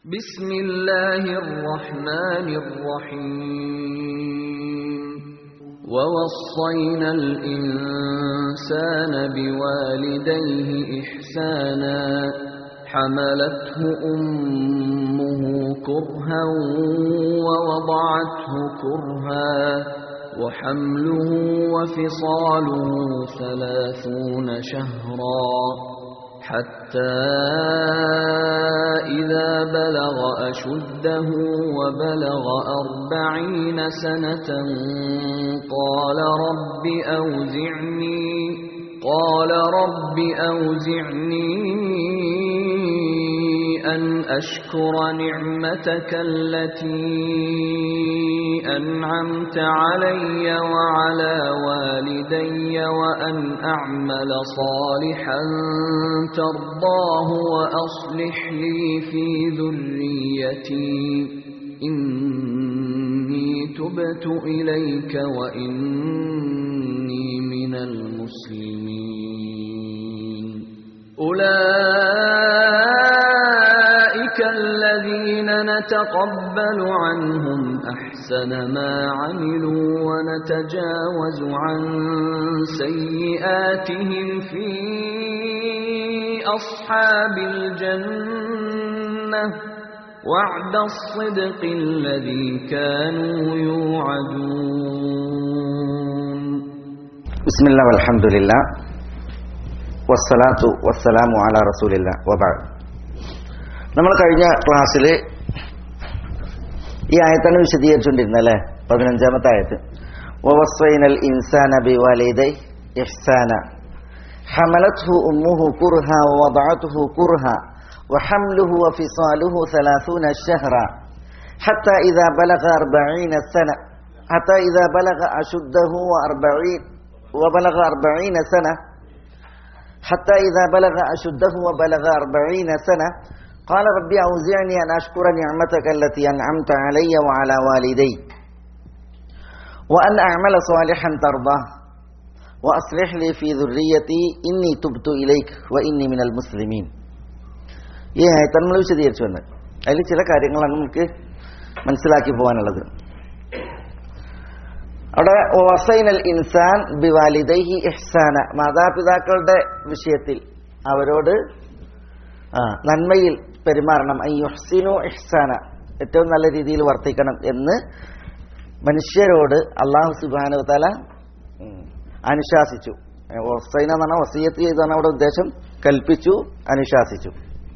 بسم الله الرحمن الرحيم ووصينا الإنسان بوالديه إحسانا حملته أمه كرها ووضعته كرها وحمله وفصاله ثلاثون شهرا حتى إذا بلغ أشده وبلغ أربعين سنة قال رب أوزعني قال رب أوزعني أن أشكر نعمتك التي أنعمت علي وعلى والدي وأن أعمل صالحا ترضاه وأصلح لي في ذريتي إني تبت إليك وإني من المسلمين أولئك الذين نتقبل عنهم أحسن ما عملوا ونتجاوز عن سيئاتهم في أصحاب الجنة وعد الصدق الذي كانوا يوعدون بسم الله والحمد لله വസ്സലാത്തു വസ്സലാമു അല റസൂലില്ല വബാദ് നമ്മൾ കഴിഞ്ഞ ക്ലാസ്സിൽ ഈ ആയത്താണ് വിശദീകരിച്ചുകൊണ്ടിരുന്നത് അല്ലേ പതിനഞ്ചാമത്തെ ആയത്ത് വവസ്വൈനൽ ഇൻസാന ബിവാലിദൈ ഇഹ്സാന حملته أمه كرها ووضعته كرها وحمله وفصاله ثلاثون شهرا حتى إذا بلغ أربعين سنة حتى إذا بلغ أشده وأربعين وبلغ أربعين سنة حتى إذا بلغ أشده وبلغ أربعين سنة قال ربي أوزعني أن أشكر نعمتك التي أنعمت علي وعلى والدي وأن أعمل صالحا ترضاه وأصلح لي في ذريتي إني تبت إليك وإني من المسلمين ഈ ആയത്താണ് നമ്മൾ വിശദീകരിച്ചു വന്നത് അതിൽ ചില കാര്യങ്ങളാണ് നമുക്ക് മനസ്സിലാക്കി പോകാനുള്ളത് അവിടെ വസൈനൽ ഇൻസാൻ ബിവാലിദൈഹി ഇഹ്സാന മാതാപിതാക്കളുടെ വിഷയത്തിൽ അവരോട് ആ നന്മയിൽ പെരുമാറണം ഐ യുഹ്സിനു ഇഹ്സാന ഏറ്റവും നല്ല രീതിയിൽ വർത്തിക്കണം എന്ന് മനുഷ്യരോട് അള്ളാഹു സുബാനു തല അനുശാസിച്ചു വസൈന എന്ന് പറഞ്ഞാൽ വസീയത്ത് ചെയ്താണ് അവിടെ ഉദ്ദേശം കൽപ്പിച്ചു അനുശാസിച്ചു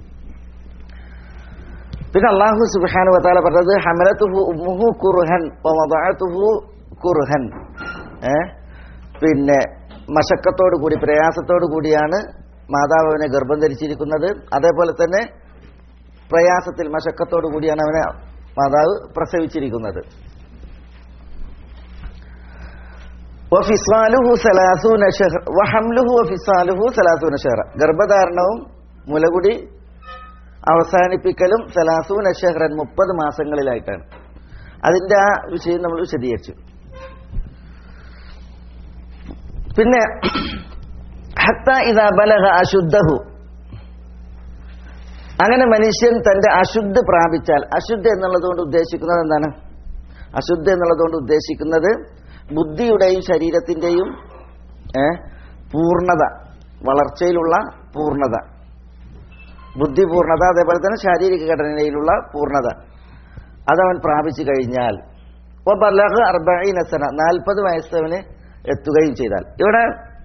പിന്നെ അള്ളാഹു സുബാനു വത്താല പറഞ്ഞത് ഹമലത്തുഹു ഉമ്മുഹു കുർഹൻ വമദഅതുഹു കുർഹൻ ഏ പിന്നെ മശക്കത്തോടു കൂടി പ്രയാസത്തോടു കൂടിയാണ് മാതാവ് അവനെ ഗർഭം ധരിച്ചിരിക്കുന്നത് അതേപോലെ തന്നെ പ്രയാസത്തിൽ മശക്കത്തോടു കൂടിയാണ് അവനെ മാതാവ് പ്രസവിച്ചിരിക്കുന്നത് ഗർഭധാരണവും മുലകുടി അവസാനിപ്പിക്കലും സലാസൂൻ അഷഹ്റൻ മുപ്പത് മാസങ്ങളിലായിട്ടാണ് അതിന്റെ ആ വിഷയം നമ്മൾ വിശദീകരിച്ചു പിന്നെ ഹത്ത ഇതാ ബലഹ അശുദ്ധഹു അങ്ങനെ മനുഷ്യൻ തന്റെ അശുദ്ധ പ്രാപിച്ചാൽ അശുദ്ധ എന്നുള്ളതുകൊണ്ട് ഉദ്ദേശിക്കുന്നത് എന്താണ് അശുദ്ധ എന്നുള്ളതുകൊണ്ട് ഉദ്ദേശിക്കുന്നത് ബുദ്ധിയുടെയും ശരീരത്തിന്റെയും പൂർണ്ണത വളർച്ചയിലുള്ള പൂർണ്ണത ബുദ്ധി പൂർണ്ണത അതേപോലെ തന്നെ ശാരീരിക ഘടനയിലുള്ള പൂർണ്ണത അതവൻ പ്രാപിച്ചു കഴിഞ്ഞാൽ ബലഹ അർബീനസന നാൽപ്പത് വയസ്സ് അവന് എത്തുകയും ചെയ്താൽ ഇവിടെ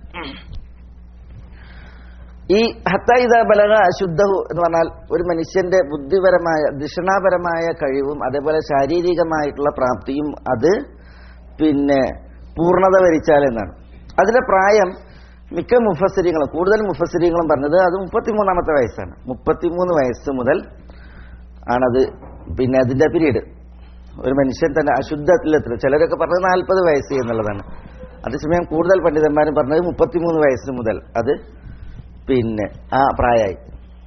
ഈ ഹത്തൈദ ബലഹ അശുദ്ധഹു എന്ന് പറഞ്ഞാൽ ഒരു മനുഷ്യന്റെ ബുദ്ധിപരമായ ദിഷണാപരമായ കഴിവും അതേപോലെ ശാരീരികമായിട്ടുള്ള പ്രാപ്തിയും അത് പിന്നെ പൂർണ്ണത വരിച്ചാൽ എന്നാണ് അതിന്റെ പ്രായം മിക്ക മുഫസരികളും കൂടുതൽ മുഫസരികളും പറഞ്ഞത് അത് മുപ്പത്തിമൂന്നാമത്തെ വയസ്സാണ് മുപ്പത്തിമൂന്ന് വയസ്സ് മുതൽ ആണത് പിന്നെ അതിന്റെ പീരീഡ് ഒരു മനുഷ്യൻ തന്നെ അശുദ്ധത്തിലെത്തുന്നത് ചിലരൊക്കെ പറഞ്ഞത് നാൽപ്പത് വയസ്സ് എന്നുള്ളതാണ് അതേസമയം കൂടുതൽ പണ്ഡിതന്മാരും പറഞ്ഞത് മുപ്പത്തിമൂന്ന് വയസ്സ് മുതൽ അത് പിന്നെ ആ പ്രായമായി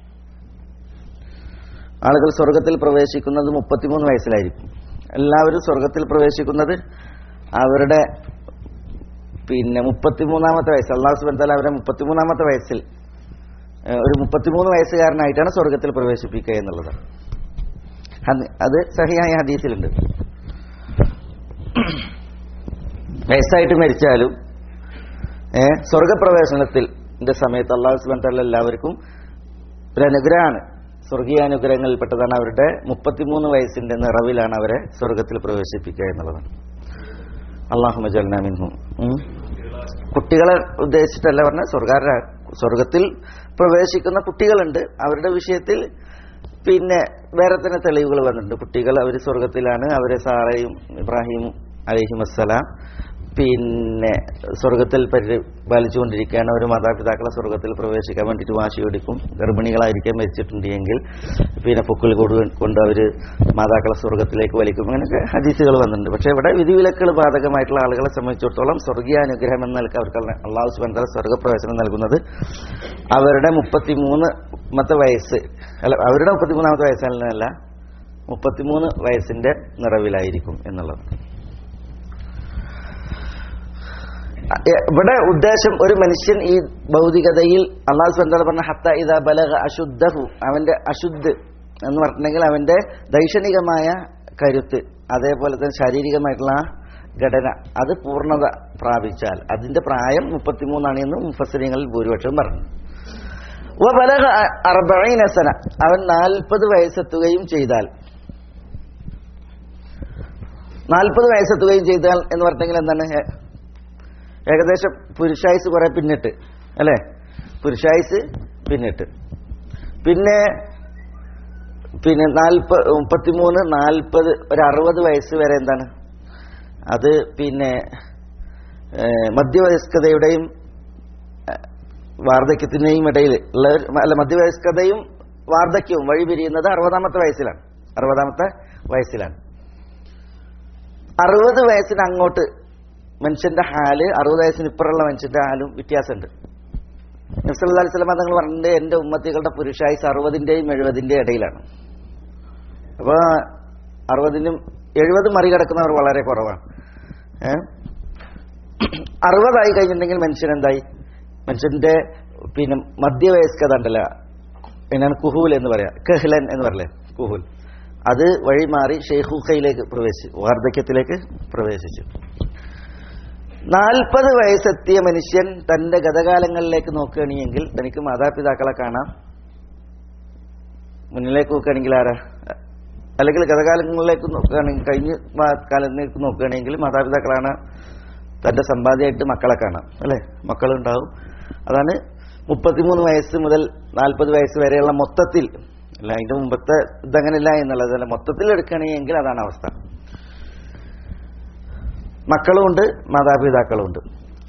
ആളുകൾ സ്വർഗത്തിൽ പ്രവേശിക്കുന്നത് മുപ്പത്തിമൂന്ന് വയസ്സിലായിരിക്കും എല്ലാവരും സ്വർഗത്തിൽ പ്രവേശിക്കുന്നത് അവരുടെ പിന്നെ മുപ്പത്തിമൂന്നാമത്തെ വയസ്സ് അള്ളാഹു സുബൻ തല അവരെ മുപ്പത്തിമൂന്നാമത്തെ വയസ്സിൽ ഏഹ്, ഒരു മുപ്പത്തിമൂന്ന് വയസ്സുകാരനായിട്ടാണ് സ്വർഗത്തിൽ പ്രവേശിപ്പിക്കുക എന്നുള്ളത് ഹദ്- അത് സഹിയായ ഹദീസിലുണ്ട് വയസ്സായിട്ട് മരിച്ചാലും ഏ സ്വർഗപ്രവേശനത്തിൽ ന്റെ സമയത്ത് അള്ളാഹു സുബാൻ തല എല്ലാവർക്കും ഒരു അനുഗ്രഹമാണ് സ്വർഗീയ അനുഗ്രഹങ്ങളിൽപ്പെട്ടതാണ് അവരുടെ മുപ്പത്തിമൂന്ന് വയസ്സിന്റെ നിറവിലാണ് അവരെ സ്വർഗത്തിൽ പ്രവേശിപ്പിക്കുക എന്നുള്ളതാണ് അള്ളാഹു മജൽനാമിൻഹും കുട്ടികളെ ഉദ്ദേശിച്ചിട്ടല്ല പറഞ്ഞ സ്വർഗാര സ്വർഗത്തിൽ പ്രവേശിക്കുന്ന കുട്ടികളുണ്ട് അവരുടെ വിഷയത്തിൽ പിന്നെ വേറെ തന്നെ തെളിവുകൾ വന്നിട്ടുണ്ട് കുട്ടികൾ അവർ സ്വർഗത്തിലാണ് അവരെ സാറയും ഇബ്രാഹിമും അലഹിം അസ്സലാം പിന്നെ സ്വർഗത്തിൽ പരിപാലിച്ചുകൊണ്ടിരിക്കുകയാണ് ഒരു മാതാപിതാക്കളെ സ്വർഗത്തിൽ പ്രവേശിക്കാൻ വേണ്ടിയിട്ട് വാശി പിടിക്കും ഗർഭിണികളായിരിക്കാൻ മരിച്ചിട്ടുണ്ട് എങ്കിൽ പിന്നെ പൊക്കിൾ കൊണ്ട് കൊണ്ട് അവർ മാതാക്കളെ സ്വർഗത്തിലേക്ക് വലിക്കും അങ്ങനെയൊക്കെ ഹദീസുകൾ വന്നിട്ടുണ്ട് പക്ഷേ ഇവിടെ വിധിവിലക്കുകൾ ബാധകമായിട്ടുള്ള ആളുകളെ സംബന്ധിച്ചിടത്തോളം സ്വർഗീയ അനുഗ്രഹം എന്ന നിലക്ക് അവർക്ക് അള്ളാഹു സുബന്ധ സ്വർഗപ്രവേശനം നൽകുന്നത് അവരുടെ മുപ്പത്തിമൂന്നാമത്തെ വയസ്സ് അല്ല അവരുടെ മുപ്പത്തിമൂന്നാമത്തെ വയസ്സല്ല മുപ്പത്തിമൂന്ന് വയസ്സിന്റെ നിറവിലായിരിക്കും എന്നുള്ളത് എ- ഇവിടെ ഉദ്ദേശം ഒരു മനുഷ്യൻ ഈ ഭൗതികതയിൽ അള്ളാഹു സ്വന്തം പറഞ്ഞ ഹത്ത ഇതാ ബലഗ അശുദ്ധഹു അവന്റെ അശുദ്ധ് എന്ന് പറഞ്ഞിട്ടുണ്ടെങ്കിൽ അവന്റെ ദൈക്ഷണികമായ കരുത്ത് അതേപോലെ തന്നെ ശാരീരികമായിട്ടുള്ള ആ ഘടന അത് പൂർണ്ണത പ്രാപിച്ചാൽ അതിന്റെ പ്രായം മുപ്പത്തിമൂന്നാണ് എന്ന് മുഫസരിങ്ങളിൽ ഭൂരിപക്ഷം പറഞ്ഞു ബലഗ അർബഈന സന അവൻ നാൽപ്പത് വയസ്സെത്തുകയും ചെയ്താൽ നാൽപ്പത് വയസ്സെത്തുകയും ചെയ്താൽ എന്ന് പറഞ്ഞെങ്കിൽ എന്താണ് ഏ- ഏകദേശം പുരുഷായുസ് കുറെ പിന്നിട്ട് അല്ലേ പുരുഷായുസ് പിന്നിട്ട് പിന്നെ പിന്നെ നാൽപ്പത് മുപ്പത്തിമൂന്ന് നാൽപ്പത് ഒരു അറുപത് വയസ്സ് വരെ എന്താണ് അത് പിന്നെ ഏഹ്, മധ്യവയസ്കതയുടെയും ഏഹ്, വാർദ്ധക്യത്തിന്റെയും ഇടയിൽ ഉള്ള ഒരു- അല്ല മധ്യവയസ്കതയും വാർദ്ധക്യവും വഴി പിരിയുന്നത് അറുപതാമത്തെ വയസ്സിലാണ് അറുപതാമത്തെ വയസ്സിലാണ് അറുപത് വയസ്സിന് അങ്ങോട്ട് മനുഷ്യന്റെ ഹാല് അറുപത് വയസ്സിന് ഇപ്പുറമുള്ള മനുഷ്യന്റെ ഹാലും വ്യത്യാസമുണ്ട് നബ്സല്ലാ അലൈഹി സ്വലമ തങ്ങൾ പറഞ്ഞിട്ട് എന്റെ ഉമ്മത്തികളുടെ പുരുഷായുസ് അറുപതിന്റെയും എഴുപതിന്റെയും ഇടയിലാണ് അപ്പൊ അറുപതിനും എഴുപത് മറികടക്കുന്നവർ വളരെ കുറവാണ് ഏ അറുപതായി കഴിഞ്ഞിട്ടുണ്ടെങ്കിൽ മനുഷ്യൻ എന്തായി മനുഷ്യന്റെ പിന്നെ മധ്യവയസ്കത ഉണ്ടല്ലോ എന്നാണ് കുഹൂൽ എന്ന് പറയാ കഹ്ലൻ എന്ന് പറയല്ലേ കുഹൂൽ അത് വഴി മാറി ഷെയ്ഖുഖയിലേക്ക് പ്രവേശിച്ചു വാർദ്ധക്യത്തിലേക്ക് പ്രവേശിച്ചു നാൽപ്പത് വയസ്സെത്തിയ മനുഷ്യൻ തന്റെ ഗതകാലങ്ങളിലേക്ക് നോക്കുകയാണെങ്കിൽ തനിക്ക് മാതാപിതാക്കളെ കാണാം മുന്നിലേക്ക് നോക്കുകയാണെങ്കിൽ ആരാ അല്ലെങ്കിൽ ഗതകാലങ്ങളിലേക്ക് നോക്കുകയാണെങ്കിൽ കഴിഞ്ഞ മാ- കാലത്തിലേക്ക് നോക്കുകയാണെങ്കിൽ മാതാപിതാക്കളാണ് തന്റെ സമ്പാദ്യമായിട്ട് മക്കളെ കാണാം അല്ലെ മക്കളുണ്ടാവും അതാണ് മുപ്പത്തിമൂന്ന് വയസ്സ് മുതൽ നാൽപ്പത് വയസ്സ് വരെയുള്ള മൊത്തത്തിൽ അല്ല അതിന്റെ മുമ്പത്തെ ഇതങ്ങനെയല്ല എന്നുള്ളതല്ല മൊത്തത്തിൽ എടുക്കുകയാണെങ്കിൽ അതാണ് അവസ്ഥ മക്കളുമുണ്ട് മാതാപിതാക്കളുമുണ്ട്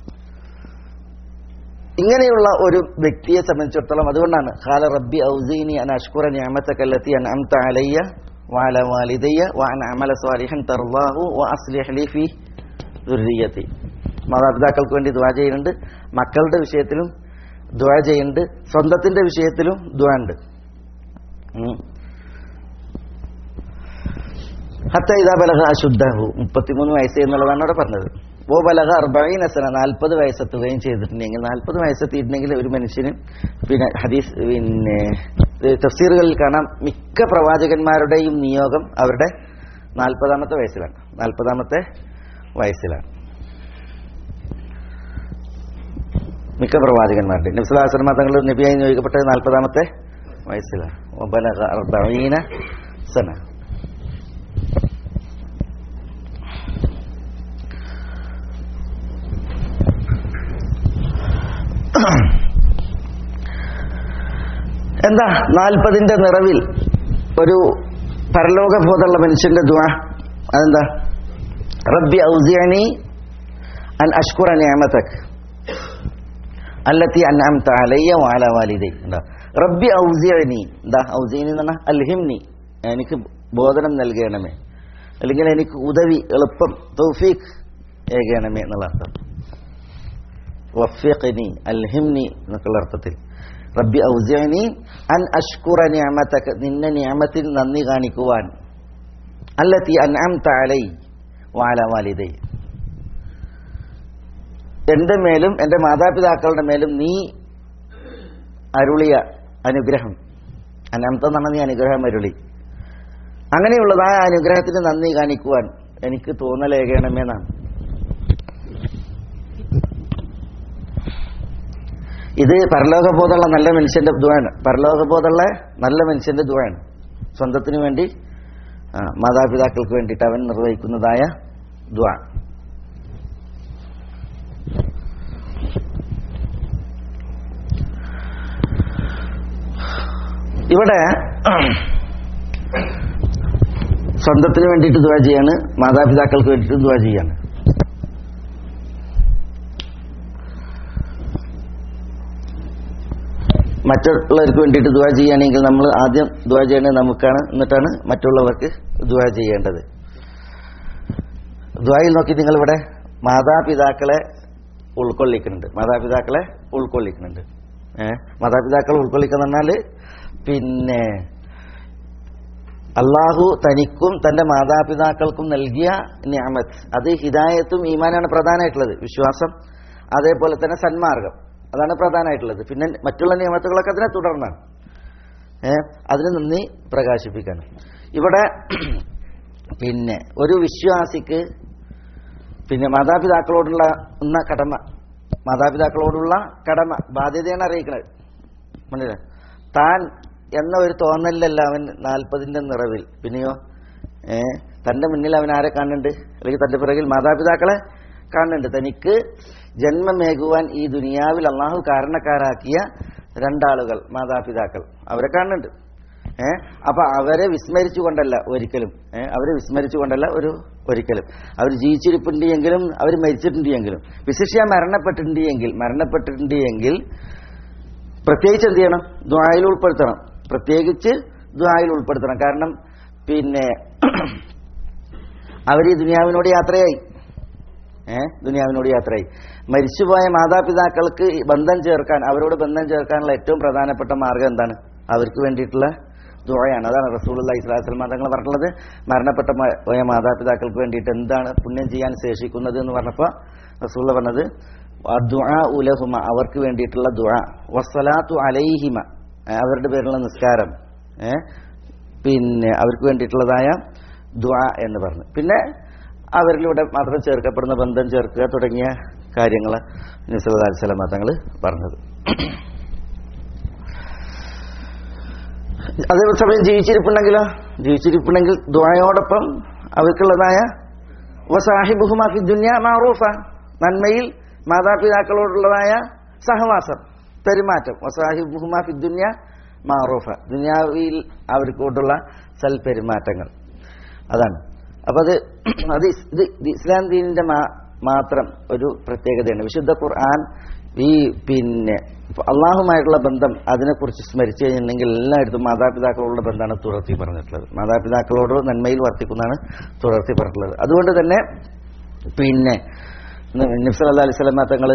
ഇങ്ങനെയുള്ള ഒരു വ്യക്തിയെ സംബന്ധിച്ചിടത്തോളം അതുകൊണ്ടാണ് ഖാല റബ്ബി ഔസീനി അൻ അഷ്കുറ നിഅമതകല്ലത്തി അൻഅംത അലയ്യ വഅല വാലിദയ്യ വഅൻ അമല സ്വാലിഹൻ തർളാഹു വഅസ്ലിഹ് ലി ഫീ ദുർരിയത്തി മാതാപിതാക്കൾക്ക് വേണ്ടി ദുആ ചെയ്യുന്നുണ്ട് മക്കളുടെ വിഷയത്തിലും ദുആ ചെയ്യുന്നുണ്ട് സ്വന്തത്തിന്റെ വിഷയത്തിലും ദുആ ഉണ്ട് ഉം. ഹത്ത ഇതാ ബലഹ അശുദ്ധഹു മുപ്പത്തിമൂന്ന് വയസ്സ് എന്നുള്ളതാണ് അവിടെ പറഞ്ഞത് ഓ ബലഹ അർബീൻ അസന നാൽപ്പത് വയസ്സെത്തുകയും ചെയ്തിട്ടുണ്ടെങ്കിൽ നാൽപ്പത് വയസ്സെത്തിയിട്ടുണ്ടെങ്കിൽ ഒരു മനുഷ്യന് പിന്നെ ഹദീസ് പിന്നെ ഇത് തഫ്സീറുകളിൽ കാണാം മിക്ക പ്രവാചകന്മാരുടെയും നിയോഗം അവരുടെ നാൽപ്പതാമത്തെ വയസ്സിലാണ് നാൽപ്പതാമത്തെ വയസ്സിലാണ് മിക്ക പ്രവാചകന്മാരുടെ നബ്സുലാസ്ലമ തങ്ങൾ നബിയായി നിയോഗിക്കപ്പെട്ടത് നാൽപ്പതാമത്തെ വയസ്സിലാണ് ഓ ബലഹ അർബീന സന എന്താ നാൽപ്പതിന്റെ നിറവിൽ ഒരു പരലോക ബോധമുള്ള മനുഷ്യന്റെ ദുആ അതെന്താ റബ്ബി ഔസിയനി അൻ അഷ്കുറ നിഅമതക് അല്ലത്തി അൻഅംത അലയ്യ വഅല വാലിദൈ എന്താ റബ്ബി ഔസിയനി എന്താ ഔസിയനി എന്ന് പറഞ്ഞാൽ അൽഹിംനി എനിക്ക് ബോധനം നൽകണമേ അല്ലെങ്കിൽ എനിക്ക് ഉദവി എളുപ്പം തൗഫീഖ് ഏകണമേ എന്നുള്ള അർത്ഥം വഫിഖ്നി അൽഹിംനി എന്നൊക്കെയുള്ള അർത്ഥത്തിൽ റബ്ബി ഔസിഅനി അൻ അഷ്കുറ നിഅമതക നിന്നെ നിഅമത്തിൽ നന്ദി കാണിക്കുവാൻ അല്ലത്തി അൻഅംത അലൈ വഅല വാലിദൈ എന്റെ മേലും എന്റെ മാതാപിതാക്കളുടെ മേലും നീ അരുളിയ അനുഗ്രഹം അനന്ത എന്നാണ് നീ അനുഗ്രഹം അരുളി അങ്ങനെയുള്ളതായ അനുഗ്രഹത്തിന് നന്ദി കാണിക്കുവാൻ എനിക്ക് തോന്നലേകണമെന്നാണ് ഇത് പരലോകബോധമുള്ള നല്ല മനുഷ്യന്റെ ദുവാണ് പരലോകബോധമുള്ള നല്ല മനുഷ്യന്റെ ദുവാണ് സ്വന്തത്തിന് വേണ്ടി ആ, മാതാപിതാക്കൾക്ക് വേണ്ടിയിട്ട് അവൻ നിർവഹിക്കുന്നതായ ദ്വാ ഇവിടെ സ്വന്തത്തിന് വേണ്ടിയിട്ട് ദ്വാ ചെയ്യാണ് മാതാപിതാക്കൾക്ക് വേണ്ടിയിട്ട് ദ്വാ ചെയ്യാണ് മറ്റുള്ളവർക്ക് വേണ്ടിയിട്ട് ദ്വാ ചെയ്യുകയാണെങ്കിൽ നമ്മൾ ആദ്യം ദ്വാ ചെയ്യേണ്ടത് നമുക്കാണ് എന്നിട്ടാണ് മറ്റുള്ളവർക്ക് ദ്വാ ചെയ്യേണ്ടത് ദ്വായിൽ നോക്കി നിങ്ങളിവിടെ മാതാപിതാക്കളെ ഉൾക്കൊള്ളിക്കുന്നുണ്ട് മാതാപിതാക്കളെ ഉൾക്കൊള്ളിക്കുന്നുണ്ട് ഏഹ് മാതാപിതാക്കളെ ഉൾക്കൊള്ളിക്കുന്ന പറഞ്ഞാൽ പിന്നെ അള്ളാഹു തനിക്കും തന്റെ മാതാപിതാക്കൾക്കും നൽകിയ ഞാമത്ത് അത് ഹിദായത്തും ഈമാനാണ് പ്രധാനമായിട്ടുള്ളത് വിശ്വാസം അതേപോലെ തന്നെ സന്മാർഗം അതാണ് പ്രധാനമായിട്ടുള്ളത് പിന്നെ മറ്റുള്ള നിയമത്തുകളൊക്കെ അതിനെ തുടർന്നാണ് ഏ അതിന് നന്ദി പ്രകാശിപ്പിക്കാൻ ഇവിടെ പിന്നെ ഒരു വിശ്വാസിക്ക് പിന്നെ മാതാപിതാക്കളോടുള്ള ഉന്ന കടമ മാതാപിതാക്കളോടുള്ള കടമ ബാധ്യതയാണ് അറിയിക്കുന്നത് മനസ്സിലായി താൻ എന്ന ഒരു തോന്നലിലല്ല അവൻ നാൽപ്പതിന്റെ നിറവിൽ പിന്നെയോ ഏ തന്റെ മുന്നിൽ അവൻ ആരെ കാണുന്നുണ്ട് അല്ലെങ്കിൽ തന്റെ പിറകിൽ മാതാപിതാക്കളെ കാണുന്നുണ്ട് തനിക്ക് ജന്മമേകുവാൻ ഈ ദുനിയാവിൽ അള്ളാഹു കാരണക്കാരാക്കിയ രണ്ടാളുകൾ മാതാപിതാക്കൾ അവരെ കാണുന്നുണ്ട് ഏ അപ്പൊ അവരെ വിസ്മരിച്ചുകൊണ്ടല്ല ഒരിക്കലും ഏ അവരെ വിസ്മരിച്ചുകൊണ്ടല്ല ഒരു ഒരിക്കലും അവർ ജീവിച്ചിരിപ്പുണ്ട് എങ്കിലും അവർ മരിച്ചിട്ടുണ്ട് എങ്കിലും വിശിഷ്യ മരണപ്പെട്ടിട്ടുണ്ട് എങ്കിൽ മരണപ്പെട്ടിട്ടുണ്ട് എങ്കിൽ പ്രത്യേകിച്ച് എന്ത് ചെയ്യണം ദ്വായിൽ ഉൾപ്പെടുത്തണം പ്രത്യേകിച്ച് ദ്വായിൽ ഉൾപ്പെടുത്തണം കാരണം പിന്നെ അവർ ഈ ദുനിയാവിനോട് യാത്രയായി ഏ ദുനിയാവിനോട് യാത്രയായി മരിച്ചുപോയ മാതാപിതാക്കൾക്ക് ഈ ബന്ധം ചേർക്കാൻ അവരോട് ബന്ധം ചേർക്കാനുള്ള ഏറ്റവും പ്രധാനപ്പെട്ട മാർഗം എന്താണ് അവർക്ക് വേണ്ടിയിട്ടുള്ള ദുഴയാണ് അതാണ് റസൂലുള്ള ഇസ്ലാസ്ലം തങ്ങൾ പറഞ്ഞിട്ടുള്ളത് മരണപ്പെട്ട മ- പോയ മാതാപിതാക്കൾക്ക് വേണ്ടിയിട്ട് എന്താണ് പുണ്യം ചെയ്യാൻ ശേഷിക്കുന്നത് എന്ന് പറഞ്ഞപ്പോൾ റസൂള്ള പറഞ്ഞത് ദുആ ഉലഹുമ അവർക്ക് വേണ്ടിയിട്ടുള്ള ദുആ വസ്സലാത്തു അലൈഹിമ ഏ, അവരുടെ പേരിലുള്ള നിസ്കാരം ഏ, പിന്നെ അവർക്ക് വേണ്ടിയിട്ടുള്ളതായ ദുആ എന്ന് പറഞ്ഞു പിന്നെ അവരിലൂടെ മാത്രം ചേർക്കപ്പെടുന്ന ബന്ധം ചേർക്കുക തുടങ്ങിയ കാര്യങ്ങൾ നിസ്ലാസ്ലം തങ്ങൾ പറഞ്ഞത് അതേസമയം ജീവിച്ചിരിപ്പുണ്ടെങ്കിലോ ജീവിച്ചിരിപ്പുണ്ടെങ്കിൽ ദ്വായോടൊപ്പം അവർക്കുള്ളതായ വസാഹിബുഹുമാഫി ദുന്യ മാറൂഫ നന്മയിൽ മാതാപിതാക്കളോടുള്ളതായ സഹവാസം പെരുമാറ്റം വസാഹിബുഹുമാഫി ദുന്യ മാറൂഫ ദുനിയാവിൽ അവർക്കോട്ടുള്ള സൽപെരുമാറ്റങ്ങൾ അതാണ് അപ്പൊ അത് അത് ഇസ്- ഇത് ഇത് ഇസ്ലാം ദീനിന്റെ മാ- മാത്രം ഒരു പ്രത്യേകതയാണ് വിശുദ്ധ ഖുർആൻ ഈ പിന്നെ അള്ളാഹുമായിട്ടുള്ള ബന്ധം അതിനെക്കുറിച്ച് സ്മരിച്ചു കഴിഞ്ഞിട്ടുണ്ടെങ്കിൽ എല്ലായിടത്തും മാതാപിതാക്കളോടുള്ള ബന്ധമാണ് തുടർത്തി പറഞ്ഞിട്ടുള്ളത് മാതാപിതാക്കളോട് നന്മയിൽ വർത്തിക്കുന്നതാണ് തുടർത്തി പറഞ്ഞിട്ടുള്ളത് അതുകൊണ്ട് തന്നെ പിന്നെ നിഫ്സൽ അലൈഹി സ്വലമ തങ്ങൾ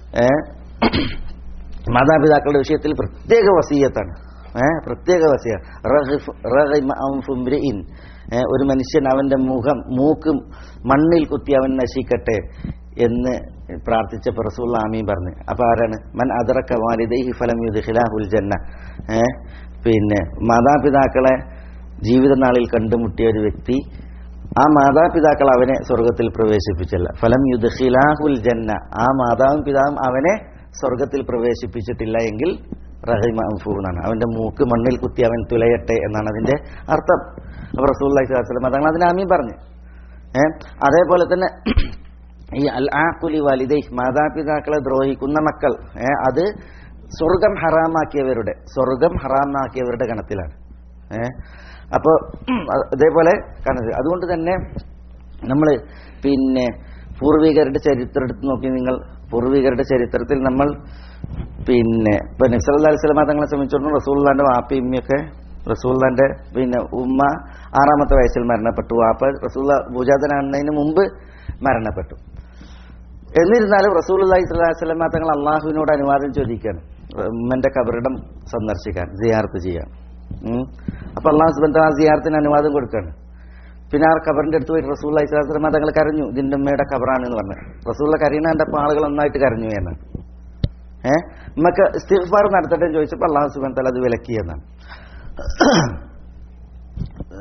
മാതാപിതാക്കളുടെ വിഷയത്തിൽ പ്രത്യേക വസീയത്താണ് ഏഹ് പ്രത്യേക വസീയ റഗിഫ്- റഗിമ അൻഫുംരിഇൻ. ഏ, ഒരു മനുഷ്യൻ അവന്റെ മുഖം മൂക്കും മണ്ണിൽ കുത്തി അവൻ നശിക്കട്ടെ എന്ന് പ്രാർത്ഥിച്ചപ്പോൾ റസൂൽ ആമീൻ പറഞ്ഞു അപ്പൊ ആരാണ് മൻ അദറക്ക വാലിദൈഹി ഫലം യുദ്ഖിലാഹുൽ ജന്ന ഏ, പിന്നെ മാതാപിതാക്കളെ ജീവിതനാളിൽ കണ്ടുമുട്ടിയ ഒരു വ്യക്തി ആ മാതാപിതാക്കൾ അവനെ സ്വർഗത്തിൽ പ്രവേശിപ്പിച്ചല്ല ഫലം യുദ്ഖിലാഹുൽ ജന്ന ആ മാതാവും പിതാവും അവനെ സ്വർഗത്തിൽ പ്രവേശിപ്പിച്ചിട്ടില്ല എങ്കിൽ റഹിമ അൻഫു എന്നാണ് അവന്റെ മൂക്ക് മണ്ണിൽ കുത്തി അവൻ തുലയട്ടെ എന്നാണ് അതിന്റെ അർത്ഥം അപ്പൊ റസൂല്ലി സ്വലം അതങ്ങൾ അതിന് ആമീൻ പറഞ്ഞു ഏ അതേപോലെ തന്നെ ഈ അൽ ആഖുലി വലിദൈ മാതാപിതാക്കളെ ദ്രോഹിക്കുന്ന മക്കൾ ഏ അത് സ്വർഗം ഹറാമാക്കിയവരുടെ സ്വർഗം ഹറാമാക്കിയവരുടെ ഗണത്തിലാണ് ഏ അപ്പോൾ അതേപോലെ കാണുന്നത് അതുകൊണ്ട് തന്നെ നമ്മൾ പിന്നെ പൂർവികരുടെ ചരിത്രം എടുത്ത് നോക്കി നിങ്ങൾ പൂർവികരുടെ ചരിത്രത്തിൽ നമ്മൾ പിന്നെ ഇപ്പൊ നബ്സല്ലാ അലൈഹി സ്വലമ തങ്ങളെ സംബന്ധിച്ചിടത്തോളം റസൂള്ളാന്റെ വാപ്പ ഇമ്മയൊക്കെ റസൂള്ളാന്റെ പിന്നെ ഉമ്മ ആറാമത്തെ വയസ്സിൽ മരണപ്പെട്ടു വാപ്പ റസൂള്ള ഭൂജാതനാകുന്നതിന് മുമ്പ് മരണപ്പെട്ടു എന്നിരുന്നാലും റസൂൽ അള്ളാഹി സ്വലാഹി സ്വലമ തങ്ങൾ അള്ളാഹുവിനോട് അനുവാദം ചോദിക്കുകയാണ് ഉമ്മന്റെ കബറിടം സന്ദർശിക്കാൻ സിയാർത്ത് ചെയ്യാൻ ഉം. അപ്പൊ അള്ളാഹു സുബൻ ആ സിയാർത്തിന് അനുവാദം കൊടുക്കുകയാണ് പിന്നെ ആ കബറിന്റെ അടുത്ത് പോയി റസൂൽ അലൈഹി സ്വലാഹി സ്വലമ തങ്ങൾ കരഞ്ഞു ഇതിന്റെ ഉമ്മയുടെ കബറാണ് എന്ന് പറഞ്ഞു റസൂള്ള കരീന കണ്ടപ്പോൾ ആളുകൾ നന്നായിട്ട് കരഞ്ഞു എന്നാണ് ഏഹ് നമുക്ക് ഇസ്തിഗ്ഫാർ നടത്തട്ടെ എന്ന് ചോദിച്ചപ്പോൾ അള്ളാഹു സുബൻ തല അത് വിലക്കി എന്നാണ്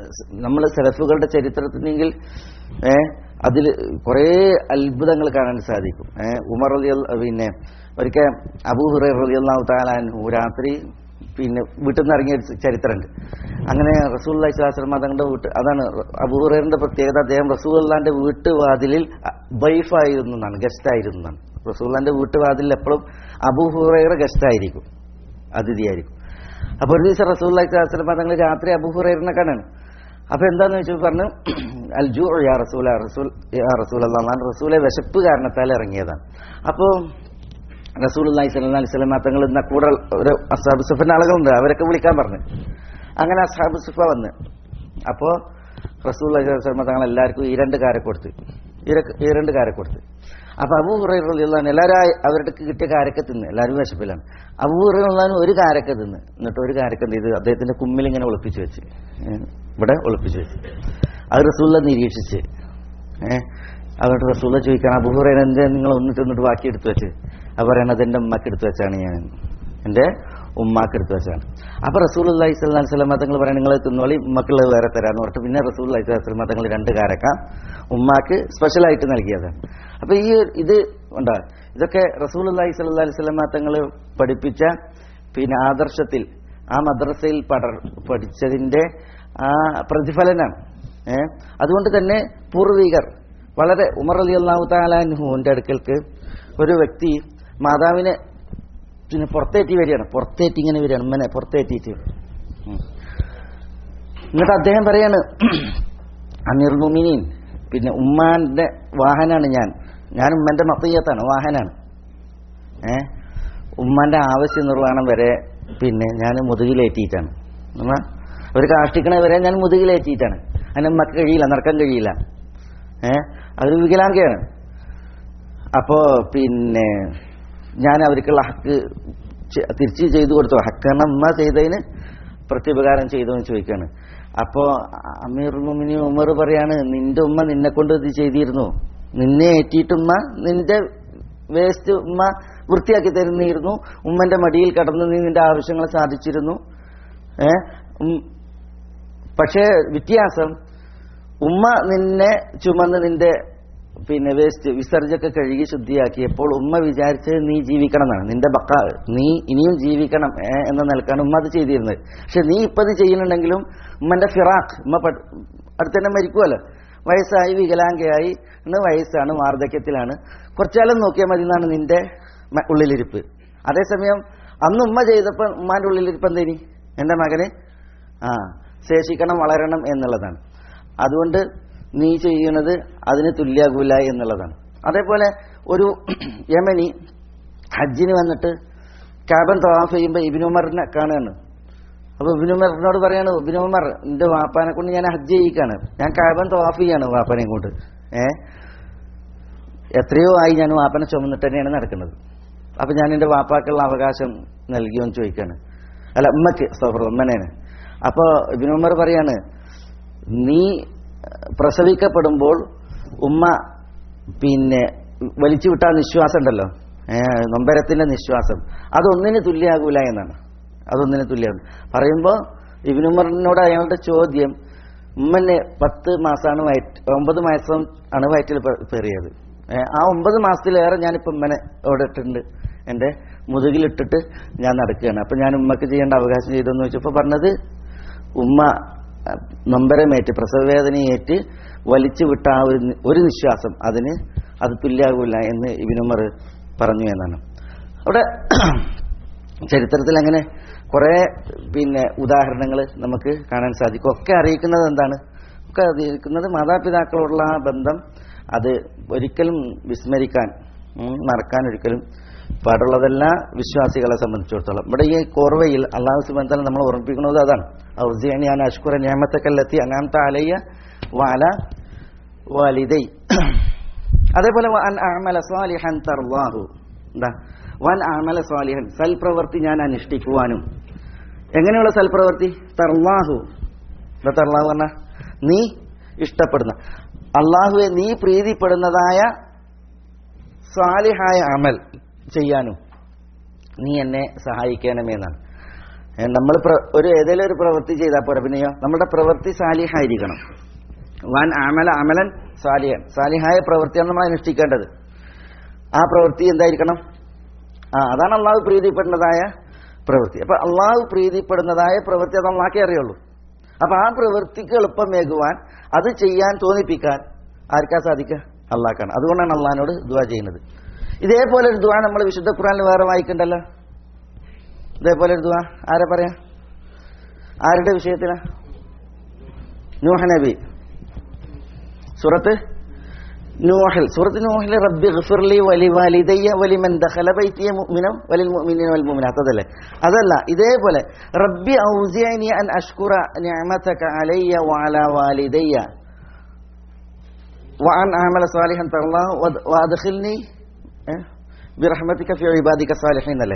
നമ്മൾ സെലഫുകളുടെ ചരിത്രത്തിനെങ്കിൽ ഏ അതിൽ കുറേ അത്ഭുതങ്ങൾ കാണാൻ സാധിക്കും ഏ ഉമർ അലി പിന്നെ ഒരിക്കൽ അബൂ ഹുറൈർ റളിയല്ലാഹു താലാൻഹു രാത്രി പിന്നെ വീട്ടിൽ നിന്ന് ഇറങ്ങിയ ഒരു ചരിത്രമുണ്ട് അങ്ങനെ റസൂൽ അലൈഹി സ്വലാസ്ലം തങ്ങളുടെ വീട്ട് അതാണ് അബൂഹുറൈറിന്റെ പ്രത്യേകത അദ്ദേഹം റസൂല്ലാന്റെ വീട്ടുവാതിലിൽ ബൈഫായിരുന്നു എന്നാണ് ഗസ്റ്റ് ആയിരുന്നു എന്നാണ് റസൂല്ലാന്റെ വീട്ടുവാതിലിൽ എപ്പോഴും അബൂഹുറൈറ ഗസ്റ്റ് ആയിരിക്കും അതിഥിയായിരിക്കും അപ്പൊ ഒരു ദിവസം റസൂൽ അലൈഹി സ്വലാസ്ലം തങ്ങൾ രാത്രി അബൂഹുറൈറിനെ കാണാണ് അപ്പൊ എന്താന്ന് വെച്ചാൽ പറഞ്ഞു അൽജു യാ റസൂല റസൂൽ യാ റസൂൽ അള്ളാഹ് റസൂലെ വിശപ്പ് കാരണത്താൽ ഇറങ്ങിയതാണ് അപ്പോ റസൂൽ അള്ളാഹി സ്വല്ലി അലൈഹി സ്വലം തങ്ങൾ ഇന്ന കൂടെ ഒരു അസാബ് സുഫിന്റെ ആളുകളുണ്ട് അവരൊക്കെ വിളിക്കാൻ പറഞ്ഞു അങ്ങനെ അസാബ് സുഫ വന്ന് അപ്പോ റസൂൽ അലൈഹി സ്വലം തങ്ങൾ എല്ലാവർക്കും ഈ രണ്ട് കാരെ കൊടുത്ത് ഈ ര- ഈ രണ്ട് കാരെ കൊടുത്ത് അപ്പൊ അബൂ ഹുറൈറുള്ള എല്ലാവരും ആ അവരുടെ കിട്ടിയ കാരക്ക തിന്ന് എല്ലാവരും വിശപ്പിലാണ് അബൂ ഹുറൈറുള്ള ഒരു കാരക്ക തിന്ന് എന്നിട്ട് ഒരു കാരക്ക എന്ത് ചെയ്ത് അദ്ദേഹത്തിന്റെ കുമ്മിൽ ഇങ്ങനെ ഒളിപ്പിച്ച് വെച്ച് ഏ, ഇവിടെ ഒളിപ്പിച്ച് വെച്ച് അത് റസൂല്ല നിരീക്ഷിച്ച് ഏഹ് അവരുടെ റസൂല ചോദിക്കാൻ അബൂഹുറൈൻ എന്റെ നിങ്ങൾ ഒന്ന് തിന്നിട്ട് ബാക്കി എടുത്തു വെച്ച് അവർ പറയണത് എന്റെ ഉമ്മക്ക് എടുത്തു വെച്ചാണ് ഞാൻ എന്റെ ഉമ്മാക്ക് എടുത്തു വെച്ചാണ് അപ്പൊ റസൂൽ അള്ളഹി സ്വലാം സ്വലം തങ്ങൾ പറയാൻ നിങ്ങൾ തിന്നോളി ഉമ്മക്കുള്ളത് വേറെ തരാന്ന് പറഞ്ഞിട്ട് പിന്നെ റസൂൽ അള്ളഹി സ്വലം തങ്ങൾ രണ്ട് കാരക്ക ഉമ്മാക്ക് സ്പെഷ്യലായിട്ട് നൽകിയതാണ് അപ്പൊ ഈ ഒരു- ഇത് ഉണ്ടാ ഇതൊക്കെ റസൂൽ അള്ളഹി സ്വല്ലാ അലൈഹി സ്വലം തങ്ങൾ പഠിപ്പിച്ച പിന്നെ ആദർശത്തിൽ ആ മദ്രസയിൽ പട പഠിച്ചതിന്റെ ആ പ്രതിഫലനാണ് ഏ അതുകൊണ്ട് തന്നെ പൂർവികർ വളരെ ഉമർ അലി അള്ളാഹു താലാൻഹുവിന്റെ അടുക്കൽക്ക് ഒരു വ്യക്തി മാതാവിനെ പിന്നെ പുറത്തേറ്റി വരികയാണ് പുറത്തേറ്റി ഇങ്ങനെ വരികയാണ് ഉമ്മനെ പുറത്തേറ്റിയിട്ട് ഉം. എന്നിട്ട് അദ്ദേഹം പറയാണ് അമീർ മുമിനീൻ പിന്നെ ഉമ്മാന്റെ വാഹനാണ് ഞാൻ ഞാൻ ഉമ്മന്റെ മത്തയ്യത്താണ് വാഹനാണ് ഏ ഉമ്മാന്റെ ആവശ്യ നിർവഹണം വരെ പിന്നെ ഞാൻ മുതുകിലേറ്റിയിട്ടാണ് നമ്മ അവർ കാഷ്ടിക്കണ വരെ ഞാൻ മുതുകിലേറ്റിയിട്ടാണ് അതിന് ഉമ്മക്ക് കഴിയില്ല നടക്കാൻ കഴിയില്ല ഏ അതൊരു വികലാംഗയാണ് അപ്പോ പിന്നെ ഞാൻ അവർക്കുള്ള ഹക്ക് ചെ- തിരിച്ച് ചെയ്തു കൊടുത്തു ഹക്കാണ് ഉമ്മ ചെയ്തതിന് പ്രത്യുപകാരം ചെയ്തു എന്ന് ചോദിക്കാണ് അപ്പോ അമീർ മുമിനി ഉമർ പറയാണ് നിന്റെ ഉമ്മ നിന്നെ കൊണ്ട് ഇത് ചെയ്തിരുന്നു നിന്നെ ഏറ്റിയിട്ട് ഉമ്മ നിന്റെ വേസ്റ്റ് ഉമ്മ വൃത്തിയാക്കി തരുന്നിരുന്നു ഉമ്മന്റെ മടിയിൽ കടന്ന് നീ നിന്റെ ആവശ്യങ്ങൾ സാധിച്ചിരുന്നു ഏ ഉം. പക്ഷേ വ്യത്യാസം ഉമ്മ നിന്നെ ചുമന്ന് നിന്റെ പിന്നെ വേസ്റ്റ് വിസർജൊക്കെ കഴുകി ശുദ്ധിയാക്കിയപ്പോൾ ഉമ്മ വിചാരിച്ചത് നീ ജീവിക്കണം എന്നാണ് നിന്റെ ബക്ക നീ ഇനിയും ജീവിക്കണം ഏ, എന്ന നിലക്കാണ് ഉമ്മ അത് ചെയ്തിരുന്നത് പക്ഷെ നീ ഇപ്പൊ അത് ചെയ്യുന്നുണ്ടെങ്കിലും ഉമ്മന്റെ ഫിറാഖ് ഉമ്മ പട്- അടുത്ത് തന്നെ മരിക്കുമല്ലോ വയസ്സായി വികലാംഗയായി ഇന്ന് വയസ്സാണ് വാർദ്ധക്യത്തിലാണ് കുറച്ചാലും നോക്കിയാൽ മതി എന്നാണ് നിന്റെ മ- ഉള്ളിലിരിപ്പ് അതേസമയം അന്ന് ഉമ്മ ചെയ്തപ്പോൾ ഉമ്മാന്റെ ഉള്ളിലിരിപ്പ് എന്തേനി എന്റെ മകന് ആ ശേഷിക്കണം വളരണം എന്നുള്ളതാണ് അതുകൊണ്ട് നീ ചെയ്യുന്നത് അതിന് തുല്യാകൂല എന്നുള്ളതാണ് അതേപോലെ ഒരു യമനി ഹജ്ജിന് വന്നിട്ട് കാബൻ തവാഫ് ചെയ്യുമ്പോൾ ഇബിനുമറിനെ കാണുകയാണ് അപ്പൊ ഇബിനുമറിനോട് പറയാണ് ഇബിനുമർ എന്റെ വാപ്പാനെ കൊണ്ട് ഞാൻ ഹജ്ജ് ചെയ്യിക്കാണ് ഞാൻ കാബൻ തവാഫ് ചെയ്യാണ് വാപ്പാനെ കൊണ്ട് ഏ എത്രയോ ആയി ഞാൻ വാപ്പനെ ചുമന്നിട്ട് തന്നെയാണ് നടക്കുന്നത് അപ്പൊ ഞാൻ എന്റെ വാപ്പാക്കുള്ള അവകാശം നൽകിയോ എന്ന് ചോദിക്കാണ് അല്ല ഉമ്മക്ക് സോഫർ ഉമ്മനേന് അപ്പൊ ഇബിനുമർ പറയാണ് നീ പ്രസവിക്കപ്പെടുമ്പോൾ ഉമ്മ പിന്നെ വലിച്ചു വിട്ട ആ നിശ്വാസം ഉണ്ടല്ലോ ഏഹ് നൊമ്പരത്തിന്റെ നിശ്വാസം അതൊന്നിന് തുല്യാകൂല എന്നാണ് അതൊന്നിന് തുല്യമാണ് പറയുമ്പോൾ ഇബിനുമറിനോട് അയാളുടെ ചോദ്യം ഉമ്മനെ പത്ത് മാസമാണ് വയറ്റ് ഒമ്പത് മാസം ആണ് വയറ്റിൽ പെ- പെറിയത് ഏഹ് ആ ഒമ്പത് മാസത്തിലേറെ ഞാനിപ്പോൾ ഉമ്മനെ അവിടെ ഇട്ടിട്ടുണ്ട് എൻ്റെ മുതുകിലിട്ടിട്ട് ഞാൻ നടക്കുകയാണ് അപ്പൊ ഞാൻ ഉമ്മക്ക് ചെയ്യേണ്ട അവകാശം ചെയ്തെന്ന് വെച്ചപ്പോൾ പറഞ്ഞത് ഉമ്മ അഹ്, നൊമ്പരമേറ്റ് പ്രസവവേദനയേറ്റ് വലിച്ചു വിട്ട ആ ഒരു നി- ഒരു നിശ്വാസം അതിന് അത് തുല്യാകൂല എന്ന് ഇബിനുമർ പറഞ്ഞു എന്നാണ് അവിടെ ചരിത്രത്തിൽ അങ്ങനെ കുറെ പിന്നെ ഉദാഹരണങ്ങൾ നമുക്ക് കാണാൻ സാധിക്കും ഒക്കെ അറിയിക്കുന്നത് എന്താണ് ഒക്കെ അറിയിക്കുന്നത് മാതാപിതാക്കളോടുള്ള ആ ബന്ധം അത് ഒരിക്കലും വിസ്മരിക്കാൻ ഉം, മറക്കാൻ ഒരിക്കലും പാടുള്ളതല്ല വിശ്വാസികളെ സംബന്ധിച്ചിടത്തോളം ഇവിടെ ഈ കോർവയിൽ അള്ളാഹു സുബന്ധം നമ്മൾ ഓർമ്മിപ്പിക്കുന്നത് അതാണ് ഔസിയാണ് ഞാൻ അഷ്കുറ ഞാമത്തക്കല്ലെത്തി അനാമത്ത അലയ്യ വാല വാലിദൈ അതേപോലെ വൻ അഅമല സ്വാലിഹൻ തർവാഹു എന്താ വൻ അഅമല സ്വാലിഹൻ സൽപ്രവൃത്തി ഞാൻ അനുഷ്ഠിക്കുവാനും എങ്ങനെയുള്ള സൽപ്രവൃത്തി തർവാഹു എന്താ തർലാഹു പറഞ്ഞ നീ ഇഷ്ടപ്പെടുന്ന അള്ളാഹുവെ നീ പ്രീതിപ്പെടുന്നതായ സ്വാലിഹായ അമൽ ചെയ്യാനും നീ എന്നെ സഹായിക്കണമേ എന്നാണ് നമ്മൾ ഒരു ഏതെങ്കിലും ഒരു പ്രവൃത്തി ചെയ്താൽ പോരാ പിന്നെയോ നമ്മുടെ പ്രവൃത്തി സാലിഹായിരിക്കണം വാൻ അമല അമലൻ സാലിഹൻ സാലിഹായ പ്രവൃത്തിയാണ് നമ്മൾ അനുഷ്ഠിക്കേണ്ടത് ആ പ്രവൃത്തി എന്തായിരിക്കണം ആ അതാണ് അള്ളാഹു പ്രീതിപ്പെടുന്നതായ പ്രവൃത്തി അപ്പൊ അള്ളാഹു പ്രീതിപ്പെടുന്നതായ പ്രവൃത്തി അത് അള്ളാഹ്ക്കേ അറിയുള്ളൂ അപ്പൊ ആ പ്രവൃത്തിക്ക് എളുപ്പമേകുവാൻ അത് ചെയ്യാൻ തോന്നിപ്പിക്കാൻ ആർക്കാ സാധിക്കുക അള്ളാഹ്ക്കാണ് അതുകൊണ്ടാണ് അള്ളാഹിനോട് ദുവാ ചെയ്യുന്നത് ഇതേപോലെ ഒരു ദുവാ നമ്മൾ വിശുദ്ധ ഖുറാനിൽ വേറെ വായിക്കണ്ടല്ലോ ഇതേപോലെ ഒരു ദുവാ ആരാ പറയാ ആരുടെ വിഷയത്തിലാ നൂഹ നബി സൂറത്ത് നൂഹിൽ സൂറത്ത് നൂഹിൽ റബ്ബി ഗഫിർലി വലി വാലിദയ്യ വലിമൻ ദഖല ബൈത്തിയ മുഅ്മിനം വലിൽ മുഅ്മിനീന വൽ മുഅ്മിനാത്ത് അതല്ലേ അതല്ല ഇതേപോലെ റബ്ബി ഔസിഅനി അൻ അഷ്കുറ നിഅമതക അലയ്യ വഅലാ വാലിദയ്യ وأن أعمل صالحا ترضاه وأدخلني برحمتك في عبادك الصالحين അല്ലേ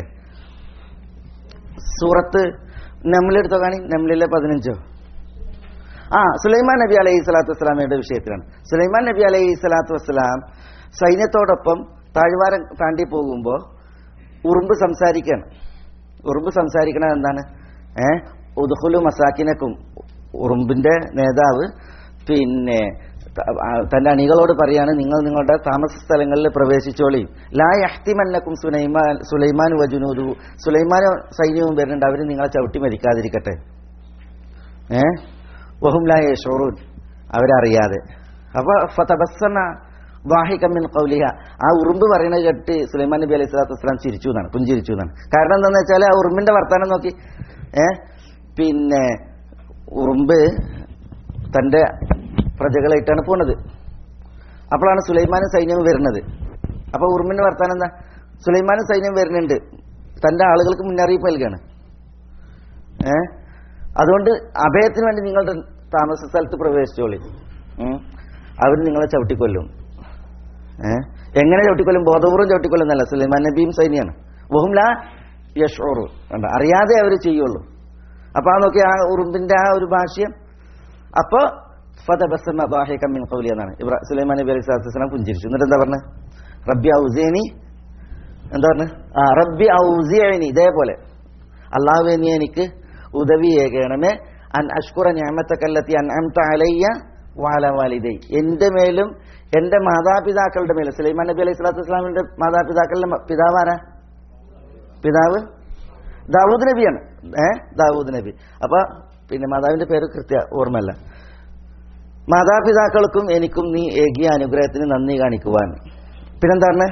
സൂറത്ത് നമ്ലെടുത്തോ കാണി നമ്ലിലെ പതിനഞ്ചോ ആ സുലൈമാൻ നബി അലൈഹി സ്വലാത്തു വസ്സലാമയുടെ വിഷയത്തിലാണ് സുലൈമാൻ നബി അലൈഹി സ്വലാത്തു വസ്സലാം സൈന്യത്തോടൊപ്പം താഴ്വാരം താണ്ടി പോകുമ്പോൾ ഉറുമ്പ് സംസാരിക്കുകയാണ് ഉറുമ്പ് സംസാരിക്കണത് എന്താണ് ഏ ഉദ്ഹുലു മസാക്കിനക്കും ഉറുമ്പിന്റെ നേതാവ് പിന്നെ തന്റെ അണികളോട് പറയാണ് നിങ്ങൾ നിങ്ങളുടെ താമസ സ്ഥലങ്ങളിൽ പ്രവേശിച്ചോളി ലാ യഹ്തിമന്നക്കും സുലൈമാൻ സുലൈമാൻ വജുനൂദു സുലൈമാനും സൈന്യവും വരുന്നുണ്ട് അവർ നിങ്ങളെ ചവിട്ടി മരിക്കാതിരിക്കട്ടെ ഏ വഹും ലാ യഷൂറൂൻ അവരറിയാതെ അപ്പൊ ഫതബസ്സന വാഹികമ്മിൻ കൗലിഹ ആ ഉറുമ്പ് പറയുന്നത് കേട്ട് സുലൈമാൻ നബി അലൈഹി സ്വലാത്തു വസ്സലാം ചിരിച്ചു എന്നാണ് പുഞ്ചിരിച്ചു എന്നാണ് കാരണം എന്താണെന്ന് വെച്ചാൽ ആ ഉറുമ്പിന്റെ വർത്താനം നോക്കി ഏ പിന്നെ ഉറുമ്പ് തന്റെ പ്രജകളായിട്ടാണ് പോണത് അപ്പോഴാണ് സുലൈമാനും സൈന്യവും വരുന്നത് അപ്പൊ ഉറുമ്പിന്റെ വർത്താനം എന്താ സുലൈമാനും സൈന്യം വരുന്നുണ്ട് തന്റെ ആളുകൾക്ക് മുന്നറിയിപ്പ് നൽകുകയാണ് ഏ അതുകൊണ്ട് അഭയത്തിന് വേണ്ടി നിങ്ങളുടെ താമസ സ്ഥലത്ത് പ്രവേശിച്ചോളി അവർ നിങ്ങളെ ചവിട്ടിക്കൊല്ലും ഏ എങ്ങനെ ചവിട്ടിക്കൊല്ലും ബോധപൂർവ്വം ചവിട്ടിക്കൊല്ലുന്നല്ല സുലൈമാൻ നബിയും സൈന്യമാണ് വഹുംല യഷോറു കണ്ട അറിയാതെ അവർ ചെയ്യുള്ളൂ അപ്പൊ ആ നോക്കി ആ ഉറുമ്പിന്റെ ആ ഒരു ഭാഷ്യം അപ്പൊ ഫതബസ്സമ ضاحكا من قولي എന്നാണ് ഇബ്രാ സുലൈമാൻ നബി അലൈഹി സ്വലാത്തു വസ്സലാം പുഞ്ചിരിച്ചു എന്നിട്ട് എന്താ പറഞ്ഞത് റബ്ബി ഔസിയനി എന്താ പറഞ്ഞത് ആ റബ്ബി ഔസിയനി ഇതേപോലെ അള്ളാഹു നീ എനിക്ക് ഉദവിയേകണമേ അൻ അഷ്കുറ ഞാമത്തക്കല്ലത്തി അൻഅംത അലയ്യ വാല വാലിദൈ എന്റെ മേലും എന്റെ മാതാപിതാക്കളുടെ മേലും സുലൈമാൻ നബി അലൈഹി സ്വലാത്തു വസ്സലാമിന്റെ മാതാപിതാക്കളുടെ പിതാവാരാ പിതാവ് ദാവൂദ് നബിയാണ് ഏ ദാവൂദ് നബി അപ്പൊ പിന്നെ മാതാവിന്റെ പേര് കൃത്യ ഓർമ്മല്ല മാതാപിതാക്കൾക്കും എനിക്കും നീ ഏകിയ അനുഗ്രഹത്തിന് നന്ദി കാണിക്കുവാൻ പിന്നെന്താ പറഞ്ഞേ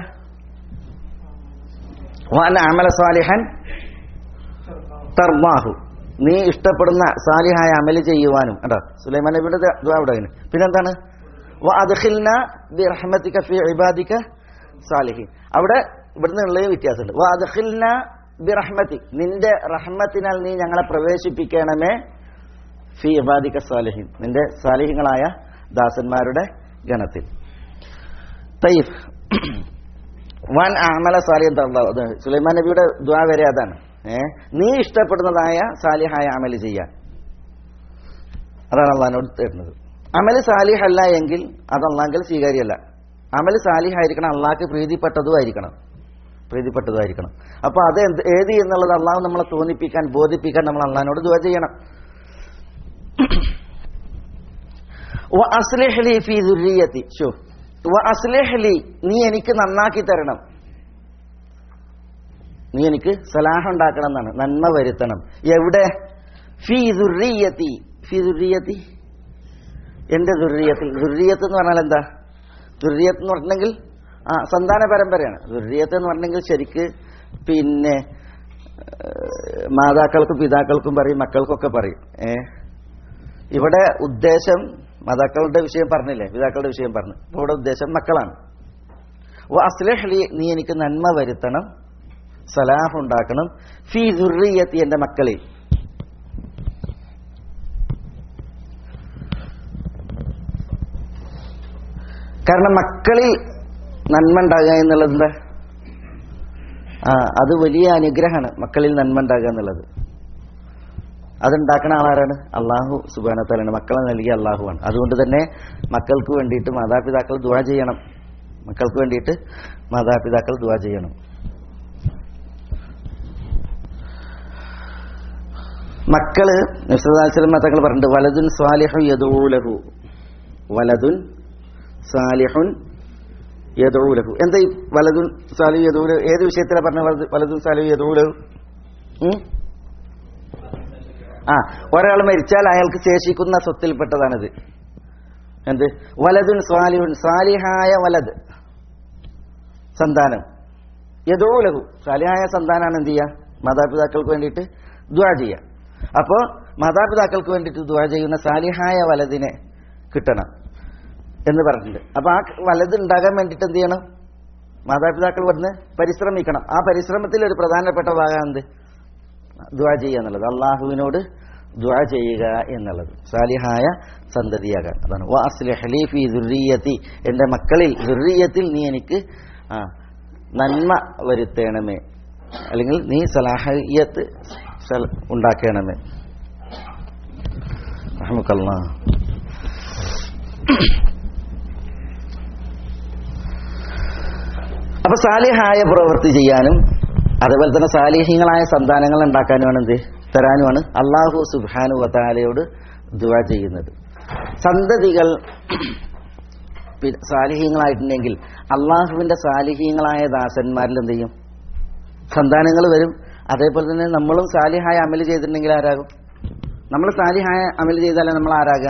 വാന അമല സാലിഹൻ തർമാഹു നീ ഇഷ്ടപ്പെടുന്ന സാലിഹായ അമല് ചെയ്യുവാനും കേട്ടോ സുലൈമാൻ നബിയുടെ ദ്വാ അവിടെ അങ്ങനെ പിന്നെന്താണ് അദ്ഖിൽന ബി റഹ്മതിക ഫി ഇബാദിക സാലിഹിൻ അവിടെ ഇവിടുന്ന് ഉള്ള വ്യത്യാസമുണ്ട് വാ അദ്ഖിൽന ബി റഹ്മതി നിന്റെ റഹ്മത്തിനാൽ നീ ഞങ്ങളെ പ്രവേശിപ്പിക്കണമേ ഫി ഇബാദിക സാലിഹിൻ നിന്റെ സാലിഹിങ്ങളായ ദാസന്മാരുടെ ഗണത്തിൽ തയ്യഫ് വൻ അമല സാലിഹൻ തള്ളത് സുലൈമാൻ നബിയുടെ ദ്വാ വരെ അതാണ് ഏ നീ ഇഷ്ടപ്പെടുന്നതായ സാലിഹായ അമല് ചെയ്യാൻ അതാണ് അള്ളഹാനോട് തരുന്നത് അമല് സാലിഹല്ല എങ്കിൽ അത് അള്ളാങ്കിൽ സ്വീകാര്യമല്ല അമല് സാലിഹായിരിക്കണം അള്ളാഹ്ക്ക് പ്രീതിപ്പെട്ടതും ആയിരിക്കണം പ്രീതിപ്പെട്ടതും ആയിരിക്കണം അപ്പൊ അത് എന്ത് ഏത് എന്നുള്ളത് അള്ളാഹു നമ്മളെ തോന്നിപ്പിക്കാൻ ബോധിപ്പിക്കാൻ നമ്മൾ അള്ളഹാനോട് ദുവ ചെയ്യണം അസ്ലിഹ്ലി ഫി ദുരിയത്തി ഷോ അസ്ലിഹ്ലി നീ എനിക്ക് നന്നാക്കി തരണം നീ എനിക്ക് സലാഹം ഉണ്ടാക്കണം എന്നാണ് നന്മ വരുത്തണം എവിടെ ഫി ദുരിയത്തി ഫി ദുരിയത്തി എന്റെ ദുരിയത്തിൽ ദുരിയത്ത് എന്ന് പറഞ്ഞാൽ എന്താ ദുരിയത്ത് എന്ന് പറഞ്ഞിട്ടുണ്ടെങ്കിൽ ആ സന്താന പരമ്പരയാണ് ദുരിയത്ത് എന്ന് പറഞ്ഞെങ്കിൽ ശരിക്ക് പിന്നെ മാതാക്കൾക്കും പിതാക്കൾക്കും പറയും മക്കൾക്കൊക്കെ പറയും ഏ ഇവിടെ ഉദ്ദേശം മാതാക്കളുടെ വിഷയം പറഞ്ഞില്ലേ പിതാക്കളുടെ വിഷയം പറഞ്ഞു അപ്പൊ ഇവിടെ ഉദ്ദേശം മക്കളാണ് ഓ അസ്ലഹ്ലി നീ എനിക്ക് നന്മ വരുത്തണം സലാഹ് ഉണ്ടാക്കണം ഫി ദുർറിയത്തി എന്റെ മക്കളിൽ കാരണം മക്കളിൽ നന്മ ഉണ്ടാകുക എന്നുള്ളത് എന്താ ആ അത് വലിയ അനുഗ്രഹമാണ് മക്കളിൽ നന്മ ഉണ്ടാകുക എന്നുള്ളത് അതുണ്ടാക്കുന്ന ആളാരാണ് അള്ളാഹു സുബാനത്താലാണ് മക്കളെ നൽകിയ അള്ളാഹുവാണ് അതുകൊണ്ട് തന്നെ മക്കൾക്ക് വേണ്ടിയിട്ട് മാതാപിതാക്കൾ ദുവാ ചെയ്യണം മക്കൾക്ക് വേണ്ടിയിട്ട് മാതാപിതാക്കൾ ദുവാ ചെയ്യണം മക്കള് നബ്സല്ലാസ്ലം തങ്ങൾ പറഞ്ഞിട്ട് വലതുൻ സ്വാലിഹു യദൂലഹു വലതുൻ സാലിഹുൻ യദൂലഹു എന്താ ഈ വലതുൻ സാലിഹു യദൂലഹു ഏത് വിഷയത്തിലാണ് പറഞ്ഞ വലതു- വലതുൻ സാലിഹു യദൂലഹു ഉം? ആ ഒരാൾ മരിച്ചാൽ അയാൾക്ക് ശേഷിക്കുന്ന സ്വത്തിൽപ്പെട്ടതാണിത് എന്ത് വലതുൻ സ്വാലിഹുൻ സാലിഹായ വലത് സന്താനം യദൂലഹു സാലിഹായ സന്താനാണ് എന്ത് ചെയ്യുക മാതാപിതാക്കൾക്ക് വേണ്ടിയിട്ട് ദ്വാ ചെയ്യുക അപ്പോൾ മാതാപിതാക്കൾക്ക് വേണ്ടിയിട്ട് ദ്വാ ചെയ്യുന്ന സാലിഹായ വലതിനെ കിട്ടണം എന്ന് പറഞ്ഞിട്ടുണ്ട് അപ്പൊ ആ വലത് ഉണ്ടാകാൻ വേണ്ടിയിട്ട് എന്ത് ചെയ്യണം മാതാപിതാക്കൾ വന്ന് പരിശ്രമിക്കണം ആ പരിശ്രമത്തിൽ ഒരു പ്രധാനപ്പെട്ട ഭാഗം എന്ത് ദ്വാ ചെയ്യുക എന്നുള്ളത് അള്ളാഹുവിനോട് ദ്വാ ചെയ്യുക എന്നുള്ളത് സാലിഹായ സന്തതിയാകാൻ അതാണ് വാസ്ലി ഹലീഫി ദുർറിയത്തി എൻ്റെ മക്കളിൽ ദുർറിയത്തിൽ നീ എനിക്ക് ആ നന്മ വരുത്തേണമേ അല്ലെങ്കിൽ നീ സലാഹിയത്ത് സൽ- ഉണ്ടാക്കണമേ റഹ്മക്കല്ലാ അപ്പൊ സാലിഹായ പ്രവൃത്തി ചെയ്യാനും അതുപോലെ തന്നെ സാലിഹ്യങ്ങളായ സന്താനങ്ങൾ ഉണ്ടാക്കാനുമാണ് എന്ത് തരാനുമാണ് അള്ളാഹു സുബാനു വതാലയോട് ദുവ ചെയ്യുന്നത് സന്തതികൾ പി- സാലിഹ്യങ്ങളായിട്ടുണ്ടെങ്കിൽ അള്ളാഹുവിന്റെ സാലിഹ്യങ്ങളായ ദാസന്മാരിൽ എന്ത് ചെയ്യും സന്താനങ്ങൾ വരും അതേപോലെ തന്നെ നമ്മളും സാലിഹായ അമൽ ചെയ്തിട്ടുണ്ടെങ്കിൽ ആരാകും നമ്മൾ സാലിഹായ അമൽ ചെയ്താലേ നമ്മൾ ആരാകുക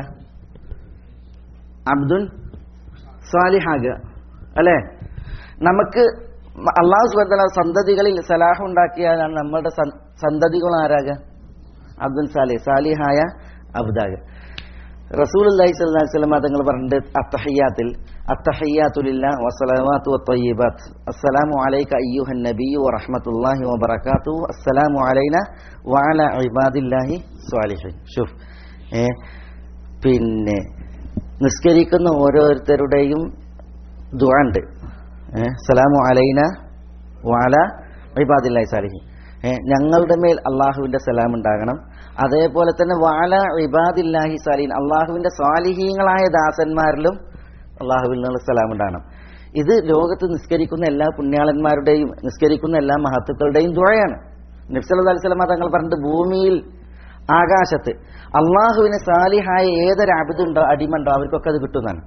അബ്ദുൻ സാലിഹാകുക അല്ലേ നമുക്ക് അള്ളാഹു സുബത്തല സന്തതികളിൽ സലാഹ് ഉണ്ടാക്കിയാലാണ് നമ്മളുടെ സൻ- സന്തതികൾ ആരാകുക അബ്ദുൽ സാലിഹ് സാലിഹായ അബ്ദാഗ് റസൂൽ അല്ലാഹി സ്വല്ലല്ലാഹി അലൈഹി വസല്ലം തങ്ങൾ പറഞ്ഞിട്ട് അത്തഹയ്യാത്തിൽ അത്തഹയ്യാത്തുലില്ല വസ്സലാമാത്തു വത്തയ്യിബാത്ത് അസ്സലാമു അലൈക അയ്യുഹൻ നബിയ്യു വറഹ്മത്തുള്ളാഹി വബറകാതുഹു അസ്സലാമു അലൈന വഅല ഇബാദില്ലാഹി സ്വാലിഹീൻ ഷുഫ് ഏ പിന്നെ നിസ്കരിക്കുന്ന ഓരോരുത്തരുടെയും ദുആ ഉണ്ട് ഏ സലാമു അലൈന വഅല ഇബാദില്ലാഹി സാലിഹീൻ ഏ, ഞങ്ങളുടെ മേൽ അള്ളാഹുവിന്റെ സലാം ഉണ്ടാകണം അതേപോലെ തന്നെ വാല ഇബാദില്ലാഹി സാലീൻ അള്ളാഹുവിന്റെ സ്വാലിഹീങ്ങളായ ദാസന്മാരിലും അള്ളാഹുവിൽ നിന്നുള്ള സലാം ഉണ്ടാകണം ഇത് ലോകത്ത് നിസ്കരിക്കുന്ന എല്ലാ പുണ്യാളന്മാരുടെയും നിസ്കരിക്കുന്ന എല്ലാ മഹത്തുക്കളുടെയും ദുഴയാണ് നബ്സല്ലാ അലിസ്ലാം തങ്ങൾ പറഞ്ഞിട്ട് ഭൂമിയിൽ ആകാശത്ത് അള്ളാഹുവിന് സാലിഹായ ഏതൊരു അബിതുണ്ടോ അടിമണ്ടോ അവർക്കൊക്കെ അത് കിട്ടുന്നതാണ്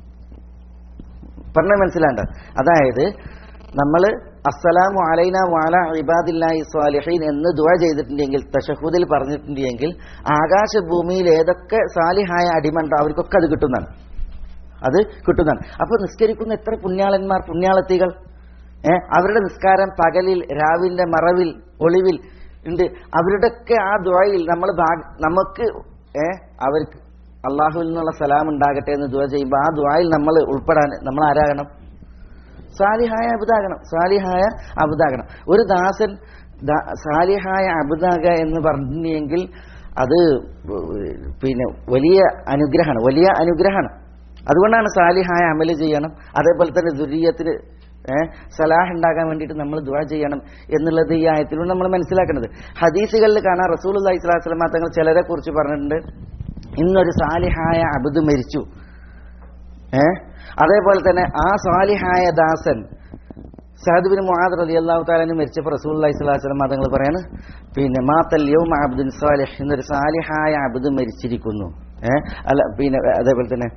പറഞ്ഞ മനസ്സിലാണ്ട അതായത് നമ്മൾ അസ്സലാമു അലൈന വാല ഇബാദില്ലാഹി സ്വാലിഹീൻ എന്ന് ദുആ ചെയ്തിട്ടുണ്ടെങ്കിൽ തഷഹൂദിൽ പറഞ്ഞിട്ടുണ്ടെങ്കിൽ ആകാശഭൂമിയിൽ ഏതൊക്കെ സാലിഹായ അടിമണ്ടോ അവർക്കൊക്കെ അത് കിട്ടുന്നതാണ് അത് കിട്ടുന്നതാണ് അപ്പൊ നിസ്കരിക്കുന്ന എത്ര പുണ്യാളന്മാർ പുണ്യാളത്തികൾ ഏ അവരുടെ നിസ്കാരം പകലിൽ രാവിന്റെ മറവിൽ ഒളിവിൽ ഉണ്ട് അവരുടെയൊക്കെ ആ ദുആയിൽ നമ്മൾ ഭാഗ- നമുക്ക് ഏ അവർക്ക് അള്ളാഹുവിൽ നിന്നുള്ള സലാം ഉണ്ടാകട്ടെ എന്ന് ദുആ ചെയ്യുമ്പോൾ ആ ദുആയിൽ നമ്മൾ ഉൾപ്പെടാൻ നമ്മൾ ആരാകണം സാലിഹായ അബുദാകണം സാലിഹായ അബുദാകണം ഒരു ദാസൻ ദാ- സാലിഹായ അബുദാക എന്ന് പറഞ്ഞെങ്കിൽ അത് പിന്നെ വലിയ അനുഗ്രഹമാണ് വലിയ അനുഗ്രഹമാണ് അതുകൊണ്ടാണ് സാലിഹായ അമല് ചെയ്യണം അതേപോലെ തന്നെ ദുരീയത്തിന് ഏഹ് സലാഹ് ഉണ്ടാകാൻ വേണ്ടിയിട്ട് നമ്മൾ ദുആ ചെയ്യണം എന്നുള്ളത് ഈ ആയത്തിലൂടെ നമ്മൾ മനസ്സിലാക്കുന്നത് ഹദീസുകളിൽ കാണാൻ റസൂൽ അള്ളഹി സ്വലാസ്ലമ തങ്ങൾ ചിലരെ കുറിച്ച് പറഞ്ഞിട്ടുണ്ട് ഇന്നൊരു സാലിഹായ അബുദ് മരിച്ചു ഏ അതേപോലെ തന്നെ ആ സാലിഹായ ദാസൻ സഹദുബിൻ മുഹാദ് റലി അള്ളാഹു താലാന് മരിച്ചപ്പോൾ റസൂൽ അലൈഹി സ്വലാഹു വസ്ലം അതങ്ങൾ പറയാണ് പിന്നെ മാത്തൽ യൗമ അബ്ദുൻ സാലിഹ് എന്നൊരു സാലിഹായ അബ്ദ് മരിച്ചിരിക്കുന്നു ഏ അല്ല പിന്നെ അതേപോലെ തന്നെ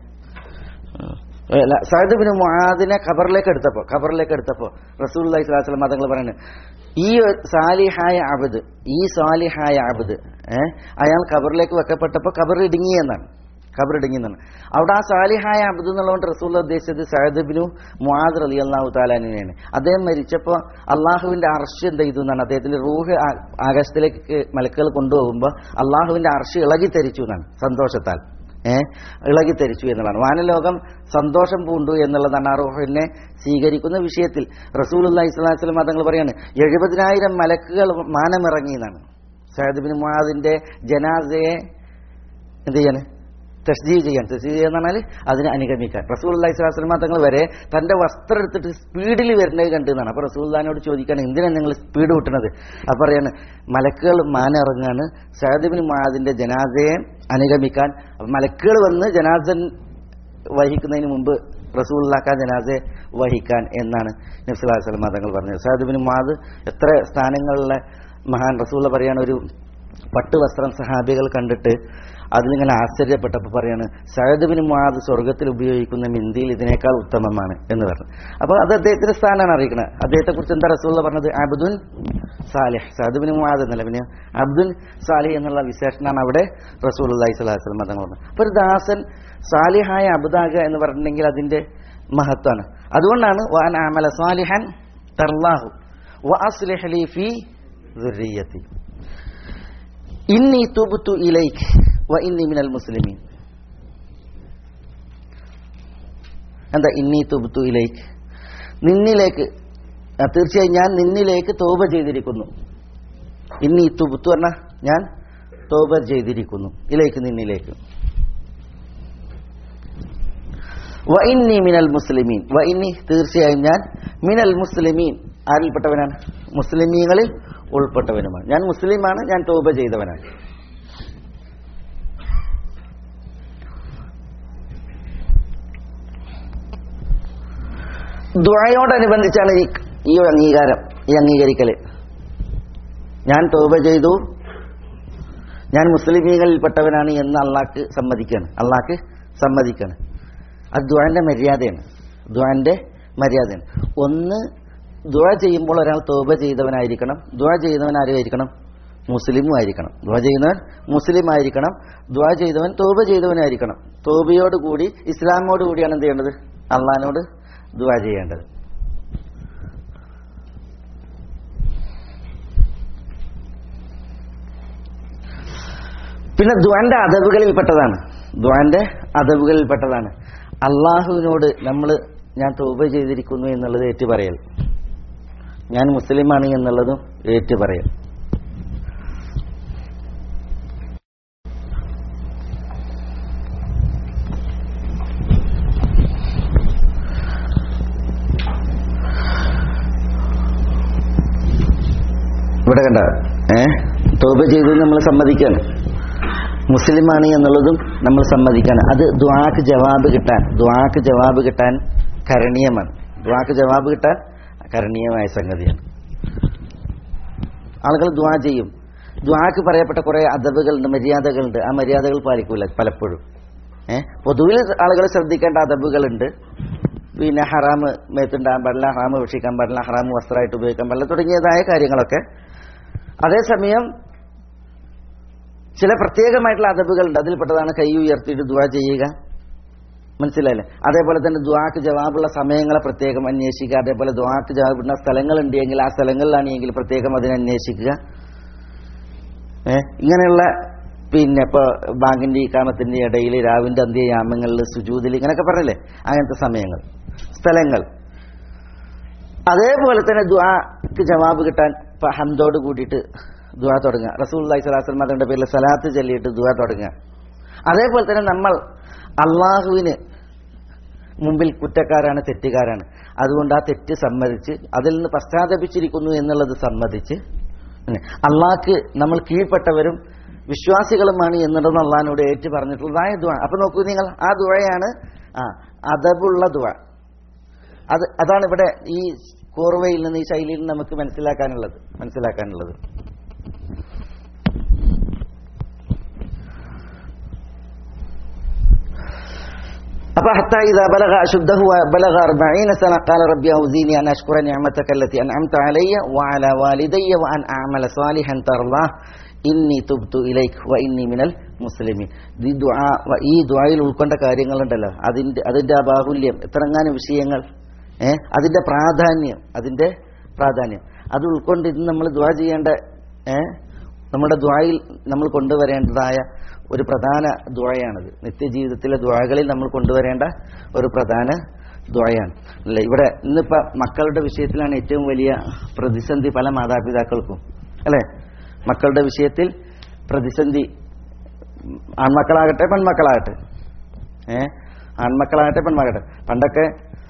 അല്ല സഹദുബിൻ മുഹാദിനെ ഖബറിലേക്ക് എടുത്തപ്പോൾ ഖബറിലേക്ക് എടുത്തപ്പോൾ റസൂൽ അലൈഹി സ്വലാഹു വസ്ലം അതങ്ങൾ പറയാണ് ഈ ഒരു സാലിഹായ അബദ് ഈ സാലിഹായ അബദ് ഏ അയാൾ ഖബറിലേക്ക് വെക്കപ്പെട്ടപ്പോൾ ഖബർ ഇടുങ്ങി എന്നാണ് ഖബർ ഇടുങ്ങി എന്നാണ് അവിടെ ആ സാലിഹായ അബദ് എന്നുള്ളതുകൊണ്ട് റസൂൽ ഉദ്ദേശിച്ചത് സഹദബിനു മുആദ് അലി അള്ളാഹു താലാനിനെയാണ് അദ്ദേഹം മരിച്ചപ്പോൾ അള്ളാഹുവിന്റെ അർഷ് എന്ത് ചെയ്തു എന്നാണ് അദ്ദേഹത്തിന്റെ റൂഹ് ആ- ആകാശത്തിലേക്ക് മലക്കുകൾ കൊണ്ടുപോകുമ്പോൾ അള്ളാഹുവിന്റെ അർഷ് ഇളകി തെരിച്ചു എന്നാണ് സന്തോഷത്താൽ ഏഹ് ഇളകി തെരിച്ചു എന്നുള്ളതാണ് വാനലോകം സന്തോഷം പൂണ്ടു എന്നുള്ളതാണ് ആ റൂഹിനെ സ്വീകരിക്കുന്ന വിഷയത്തിൽ റസൂൽ ഇസ്ലാസ്ലം മതങ്ങൾ പറയാണ് എഴുപതിനായിരം മലക്കുകൾ മാനമിറങ്ങി എന്നാണ് സഹദബിൻ മുഹാദിന്റെ ജനാസയെ എന്ത് ചെയ്യാൻ തസ്ജീ ചെയ്യാൻ തസ്ജീ ചെയ്യാന്ന് പറഞ്ഞാൽ അതിനെ അനുഗമിക്കാൻ റസൂൽ അള്ളഹി സ്വലാസ്ലമ തങ്ങൾ വരെ തന്റെ വസ്ത്രം എടുത്തിട്ട് സ്പീഡിൽ വരുന്നത് കണ്ടു എന്നാണ് അപ്പൊ റസൂൽദാനോട് ചോദിക്കാണ് എന്തിനാണ് നിങ്ങൾ സ്പീഡ് വിട്ടണത് അപ്പൊ പറയാണ് മലക്കുകൾ മാനിറങ്ങാണ് സഹദിബിൻ മുഹാദിന്റെ ജനാസയെ അനുഗമിക്കാൻ അപ്പൊ മലക്കുകൾ വന്ന് ജനാസൻ വഹിക്കുന്നതിന് മുമ്പ് റസൂള്ളാക്കാൻ ജനാസെ വഹിക്കാൻ എന്നാണ് നബ്സുല്ലാ സ്വലമ തങ്ങൾ പറഞ്ഞത് സഹദിബിൻ മുഹാദ് എത്ര സ്ഥാനങ്ങളിലെ മഹാൻ റസൂള്ള പറയാണ് ഒരു പട്ടുവസ്ത്രം സഹാബികൾ കണ്ടിട്ട് അതിലിങ്ങനെ ആശ്ചര്യപ്പെട്ടപ്പോൾ പറയാണ് സഹദബിന് മുആദ് സ്വർഗത്തിൽ ഉപയോഗിക്കുന്ന മിന്തിയിൽ ഇതിനേക്കാൾ ഉത്തമമാണ് എന്ന് പറഞ്ഞു അപ്പോൾ അത് അദ്ദേഹത്തിന്റെ സ്ഥാനമാണ് അറിയിക്കുന്നത് അദ്ദേഹത്തെ കുറിച്ച് എന്താ റസൂള്ള പറഞ്ഞത് അബ്ദുൻ സാലിഹ് സഹദബിന് മുആദ് എന്നല്ല പിന്നെ അബ്ദുൻ സാലിഹ് എന്നുള്ള വിശേഷണമാണ് അവിടെ റസൂൽ അള്ളഹി സ്വലാഹു വസ്ലം തങ്ങൾ പറഞ്ഞത് അപ്പോൾ ഒരു ദാസൻ സാലിഹായ അബുദാക എന്ന് പറഞ്ഞിട്ടുണ്ടെങ്കിൽ അതിന്റെ മഹത്വമാണ് അതുകൊണ്ടാണ് വാൻ ആമല സാലിഹൻ തർലാഹു വഅസ്ലിഹ് ലി ഫീ ദുർരിയത്തി ഇന്നി തുബ്തു ഇലൈക് വ ഇന്നി മിനൽ മുസ്ലിമീൻ എന്താ ഇന്നി തുബ്തു ഇലൈക് നിന്നിലേക്ക് ആ, തീർച്ചയായും ഞാൻ നിന്നിലേക്ക് തോപ ചെയ്തിരിക്കുന്നു ഇന്നി തുബ്തു പറഞ്ഞ ഞാൻ തോപ ചെയ്തിരിക്കുന്നു ഇലേക്ക് നിന്നിലേക്ക് വ ഇന്നി മിനൽ മുസ്ലിമീൻ വ ഇന്നി തീർച്ചയായും ഞാൻ മിനൽ മുസ്ലിമീൻ ആരിൽപ്പെട്ടവനാണ് മുസ്ലിമീങ്ങളിൽ ഉൾപ്പെട്ടവനുമാണ് ഞാൻ മുസ്ലിമാണ് ഞാൻ തോപ ചെയ്തവനാണ് ദുഴയോടനുബന്ധിച്ചാണ് ഈ ഈ ഒരു അംഗീകാരം ഈ അംഗീകരിക്കല് ഞാൻ തോപ ചെയ്തു ഞാൻ മുസ്ലിമീങ്ങളിൽപ്പെട്ടവനാണ് എന്ന് അള്ളാഹ്ക്ക് സമ്മതിക്കുകയാണ് അള്ളാഹ്ക്ക് സമ്മതിക്കുകയാണ് അത് ദ്വാന്റെ മര്യാദയാണ് ദ്വാന്റെ മര്യാദയാണ് ഒന്ന് ദ്വ ചെയ്യുമ്പോൾ ഒരാൾ തോപ ചെയ്തവനായിരിക്കണം ദ്വ ചെയ്തവൻ ആരുമായിരിക്കണം മുസ്ലിമും ആയിരിക്കണം ദ്വ ചെയ്യുന്നവൻ മുസ്ലിം ആയിരിക്കണം ദ്വ ചെയ്തവൻ തോപ ചെയ്തവനായിരിക്കണം തോബയോട് കൂടി ഇസ്ലാമോട് കൂടിയാണ് എന്ത് ചെയ്യേണ്ടത് അള്ളഹാനോട് ദ്വ ചെയ്യേണ്ടത് പിന്നെ ദ്വാന്റെ അതവുകളിൽപ്പെട്ടതാണ് ദ്വാന്റെ അതവുകളിൽപ്പെട്ടതാണ് അള്ളാഹുവിനോട് നമ്മൾ ഞാൻ തോപ ചെയ്തിരിക്കുന്നു എന്നുള്ളത് ഏറ്റു പറയൽ ഞാൻ മുസ്ലിമാണ് എന്നുള്ളതും ഏറ്റു പറയൽ ഇവിടെ കണ്ട ഏ തോപ ചെയ്തു നമ്മൾ സമ്മതിക്കാണ് മുസ്ലിമാണ് എന്നുള്ളതും നമ്മൾ സമ്മതിക്കാണ് അത് ദ്വാക്ക് ജവാബ് കിട്ടാൻ ദ്വാക്ക് ജവാബ് കിട്ടാൻ കരണീയമാണ് ദ്വാക്ക് ജവാബ് കിട്ടാൻ കരണീയമായ സംഗതിയാണ് ആളുകൾ ദ്വാ ചെയ്യും ദ്വാക്ക് പറയപ്പെട്ട കുറെ അതബുകളുണ്ട് മര്യാദകളുണ്ട് ആ മര്യാദകൾ പാലിക്കൂല പലപ്പോഴും ഏഹ് പൊതുവിൽ ആളുകൾ ശ്രദ്ധിക്കേണ്ട അതബുകളുണ്ട് പിന്നെ ഹറാമ് മേത്തുണ്ടാകാൻ പാടില്ല ഹറാമ് ഭക്ഷിക്കാൻ പാടില്ല ഹറാമ് വസ്ത്രമായിട്ട് ഉപയോഗിക്കാൻ പാടില്ല തുടങ്ങിയതായ കാര്യങ്ങളൊക്കെ അതേസമയം ചില പ്രത്യേകമായിട്ടുള്ള അതബുകളുണ്ട് അതിൽപ്പെട്ടതാണ് കൈ ഉയർത്തിയിട്ട് ദുവാ ചെയ്യുക മനസ്സിലായില്ലേ അതേപോലെ തന്നെ ദ്വാക്ക് ജവാബുള്ള സമയങ്ങളെ പ്രത്യേകം അന്വേഷിക്കുക അതേപോലെ ദ്വാക്ക് ജവാബുള്ള സ്ഥലങ്ങളുണ്ട് എങ്കിൽ ആ സ്ഥലങ്ങളിലാണെങ്കിൽ പ്രത്യേകം അതിനെ അന്വേഷിക്കുക ഏ ഇങ്ങനെയുള്ള പിന്നെ ഇപ്പോൾ ബാങ്കിന്റെ ഈ കാമത്തിന്റെ ഇടയിൽ രാവിന്റെ അന്ത്യയാമങ്ങളിൽ സുജൂതിൽ ഇങ്ങനെയൊക്കെ പറഞ്ഞില്ലേ അങ്ങനത്തെ സമയങ്ങൾ സ്ഥലങ്ങൾ അതേപോലെ തന്നെ ദ്വാക്ക് ജവാബ് കിട്ടാൻ ഇപ്പൊ ഹംദോട് കൂടിയിട്ട് ദുആ തുടങ്ങുക റസൂൽ അലൈഹി സ്വലാസ്ലം മതങ്ങളുടെ പേരിൽ സലാത്ത് ചൊല്ലിയിട്ട് ദുആ തുടങ്ങുക അതേപോലെ തന്നെ നമ്മൾ അള്ളാഹുവിന് മുമ്പിൽ കുറ്റക്കാരാണ് തെറ്റുകാരാണ് അതുകൊണ്ട് ആ തെറ്റ് സമ്മതിച്ച് അതിൽ നിന്ന് പശ്ചാത്തപിച്ചിരിക്കുന്നു എന്നുള്ളത് സമ്മതിച്ച് അള്ളാഹ്ക്ക് നമ്മൾ കീഴ്പ്പെട്ടവരും വിശ്വാസികളുമാണ് എന്നുള്ളത് അള്ളഹാനോട് ഏറ്റു പറഞ്ഞിട്ടുള്ളതായ ദുആ അപ്പൊ നോക്കൂ നിങ്ങൾ ആ ദുആയാണ് ആ അതബുള്ള ദുആ അത് അതാണ് ഇവിടെ ഈ കോർവയിൽ നിന്ന് ഈ ശൈലിയിൽ നിന്ന് നമുക്ക് മനസ്സിലാക്കാനുള്ളത് മനസ്സിലാക്കാനുള്ളത് അപ്പൊ حتى إذا بلغ أشده وبلغ أربعين سنة قال ربي أوزيني أن أشكر نعمتك التي أنعمت علي وعلى والدي وأن أعمل صالحا ترضاه ഇന്നി തുബ്തു ഇലൈക് വ ഇന്നി മിനൽ മുസ്ലിമീൻ ഈ ദുആ ഈ ദുആയിൽ ഉൾക്കൊണ്ട കാര്യങ്ങളുണ്ടല്ലോ അതിന്റെ അതിന്റെ ആ ബാഹുല്യം എത്രങ്ങാനും വിഷയങ്ങൾ ഏഹ് അതിന്റെ പ്രാധാന്യം അതിന്റെ പ്രാധാന്യം അത് ഉൾക്കൊണ്ട് ഇന്ന് നമ്മൾ ദുആ ചെയ്യേണ്ട ഏഹ് നമ്മുടെ ദ്വായിൽ നമ്മൾ കൊണ്ടുവരേണ്ടതായ ഒരു പ്രധാന ദ്വായാണിത് നിത്യജീവിതത്തിലെ ദ്വാകളിൽ നമ്മൾ കൊണ്ടുവരേണ്ട ഒരു പ്രധാന ദ്വായാണ് അല്ലേ ഇവിടെ ഇന്നിപ്പോ മക്കളുടെ വിഷയത്തിലാണ് ഏറ്റവും വലിയ പ്രതിസന്ധി പല മാതാപിതാക്കൾക്കും അല്ലേ മക്കളുടെ വിഷയത്തിൽ പ്രതിസന്ധി ആൺമക്കളാകട്ടെ പെൺമക്കളാകട്ടെ ഏ ആൺമക്കളാകട്ടെ പെൺമക്കളാകട്ടെ പണ്ടൊക്കെ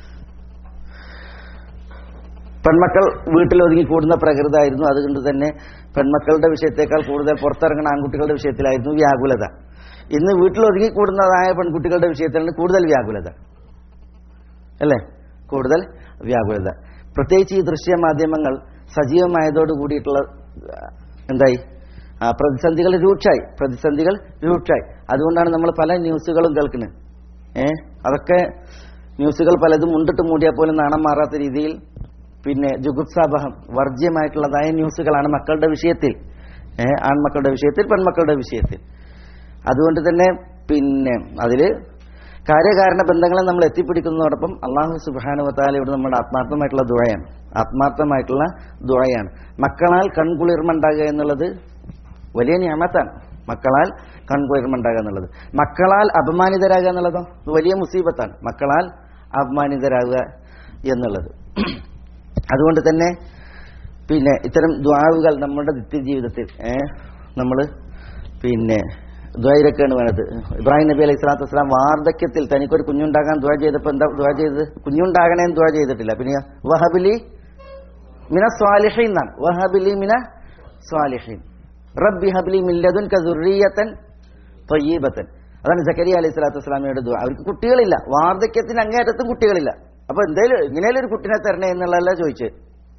പെൺമക്കൾ വീട്ടിലൊതുങ്ങി കൂടുന്ന പ്രകൃതമായിരുന്നു അതുകൊണ്ട് തന്നെ പെൺമക്കളുടെ വിഷയത്തേക്കാൾ കൂടുതൽ പുറത്തിറങ്ങുന്ന ആൺകുട്ടികളുടെ വിഷയത്തിലായിരുന്നു വ്യാകുലത ഇന്ന് വീട്ടിലൊതുങ്ങി കൂടുന്നതായ പെൺകുട്ടികളുടെ വിഷയത്തിലാണ് കൂടുതൽ വ്യാകുലത അല്ലേ കൂടുതൽ വ്യാകുലത പ്രത്യേകിച്ച് ഈ ദൃശ്യ മാധ്യമങ്ങൾ സജീവമായതോട് കൂടിയിട്ടുള്ള എന്തായി ആ പ്രതിസന്ധികൾ രൂക്ഷായി പ്രതിസന്ധികൾ രൂക്ഷായി അതുകൊണ്ടാണ് നമ്മൾ പല ന്യൂസുകളും കേൾക്കുന്നത് ഏ അതൊക്കെ ന്യൂസുകൾ പലതും മുണ്ടിട്ട് മൂടിയാൽ പോലും നാണം മാറാത്ത രീതിയിൽ പിന്നെ ജുഗുപ്സാബഹം വർജ്യമായിട്ടുള്ളതായ ന്യൂസുകളാണ് മക്കളുടെ വിഷയത്തിൽ ഏ ആൺമക്കളുടെ വിഷയത്തിൽ പെൺമക്കളുടെ വിഷയത്തിൽ അതുകൊണ്ട് തന്നെ പിന്നെ അതിൽ കാര്യകാരണ ബന്ധങ്ങളെ നമ്മൾ എത്തിപ്പിടിക്കുന്നതോടൊപ്പം അള്ളാഹു സുബാനുവത്താല ഇവിടെ നമ്മുടെ ആത്മാർത്ഥമായിട്ടുള്ള ദുഴയാണ് ആത്മാർത്ഥമായിട്ടുള്ള ദുഴയാണ് മക്കളാൽ കൺകുളിർമ ഉണ്ടാകുക എന്നുള്ളത് വലിയ നിയമത്താണ് മക്കളാൽ കൺകുളിർമ ഉണ്ടാകുക എന്നുള്ളത് മക്കളാൽ അപമാനിതരാകുക എന്നുള്ളതോ വലിയ മുസീബത്താണ് മക്കളാൽ അപമാനിതരാകുക എന്നുള്ളത് അതുകൊണ്ട് തന്നെ പിന്നെ ഇത്തരം ദ്വാവുകൾ നമ്മുടെ നിത്യജീവിതത്തിൽ നമ്മൾ പിന്നെ ദ്വൈരക്കാണ് വേണത് ഇബ്രാഹിം നബി അലൈഹി സ്വലാത്തു വസ്സലാം വാർദ്ധക്യത്തിൽ തനിക്കൊരു കുഞ്ഞുണ്ടാകാൻ ദ്വാ ചെയ്തപ്പോൾ എന്താ ദ്വാ ചെയ്തത് കുഞ്ഞുണ്ടാകണേന്ന് ദ്വാ ചെയ്തിട്ടില്ല പിന്നെ വഹബിലി മിന സ്വാലിഹീൻ എന്നാണ് വഹബിലി മിന സ്വാലിഹീൻ റബ്ബി ഹബ്ലി മില്ലതുൻ കസുറിയത്തൻ തൊയ്യീബത്തൻ അതാണ് ജക്കരിയ അലൈഹി സ്വലാത്തു വസ്സലാമയുടെ ദ്വാ അവർക്ക് കുട്ടികളില്ല വാർദ്ധക്യത്തിന് അങ്ങേയറ്റത്തും കുട്ടികളില്ല അപ്പൊ എന്തേലും എങ്ങനെയാലും ഒരു കുട്ടിനെ തരണേ എന്നുള്ളതല്ല ചോദിച്ചത്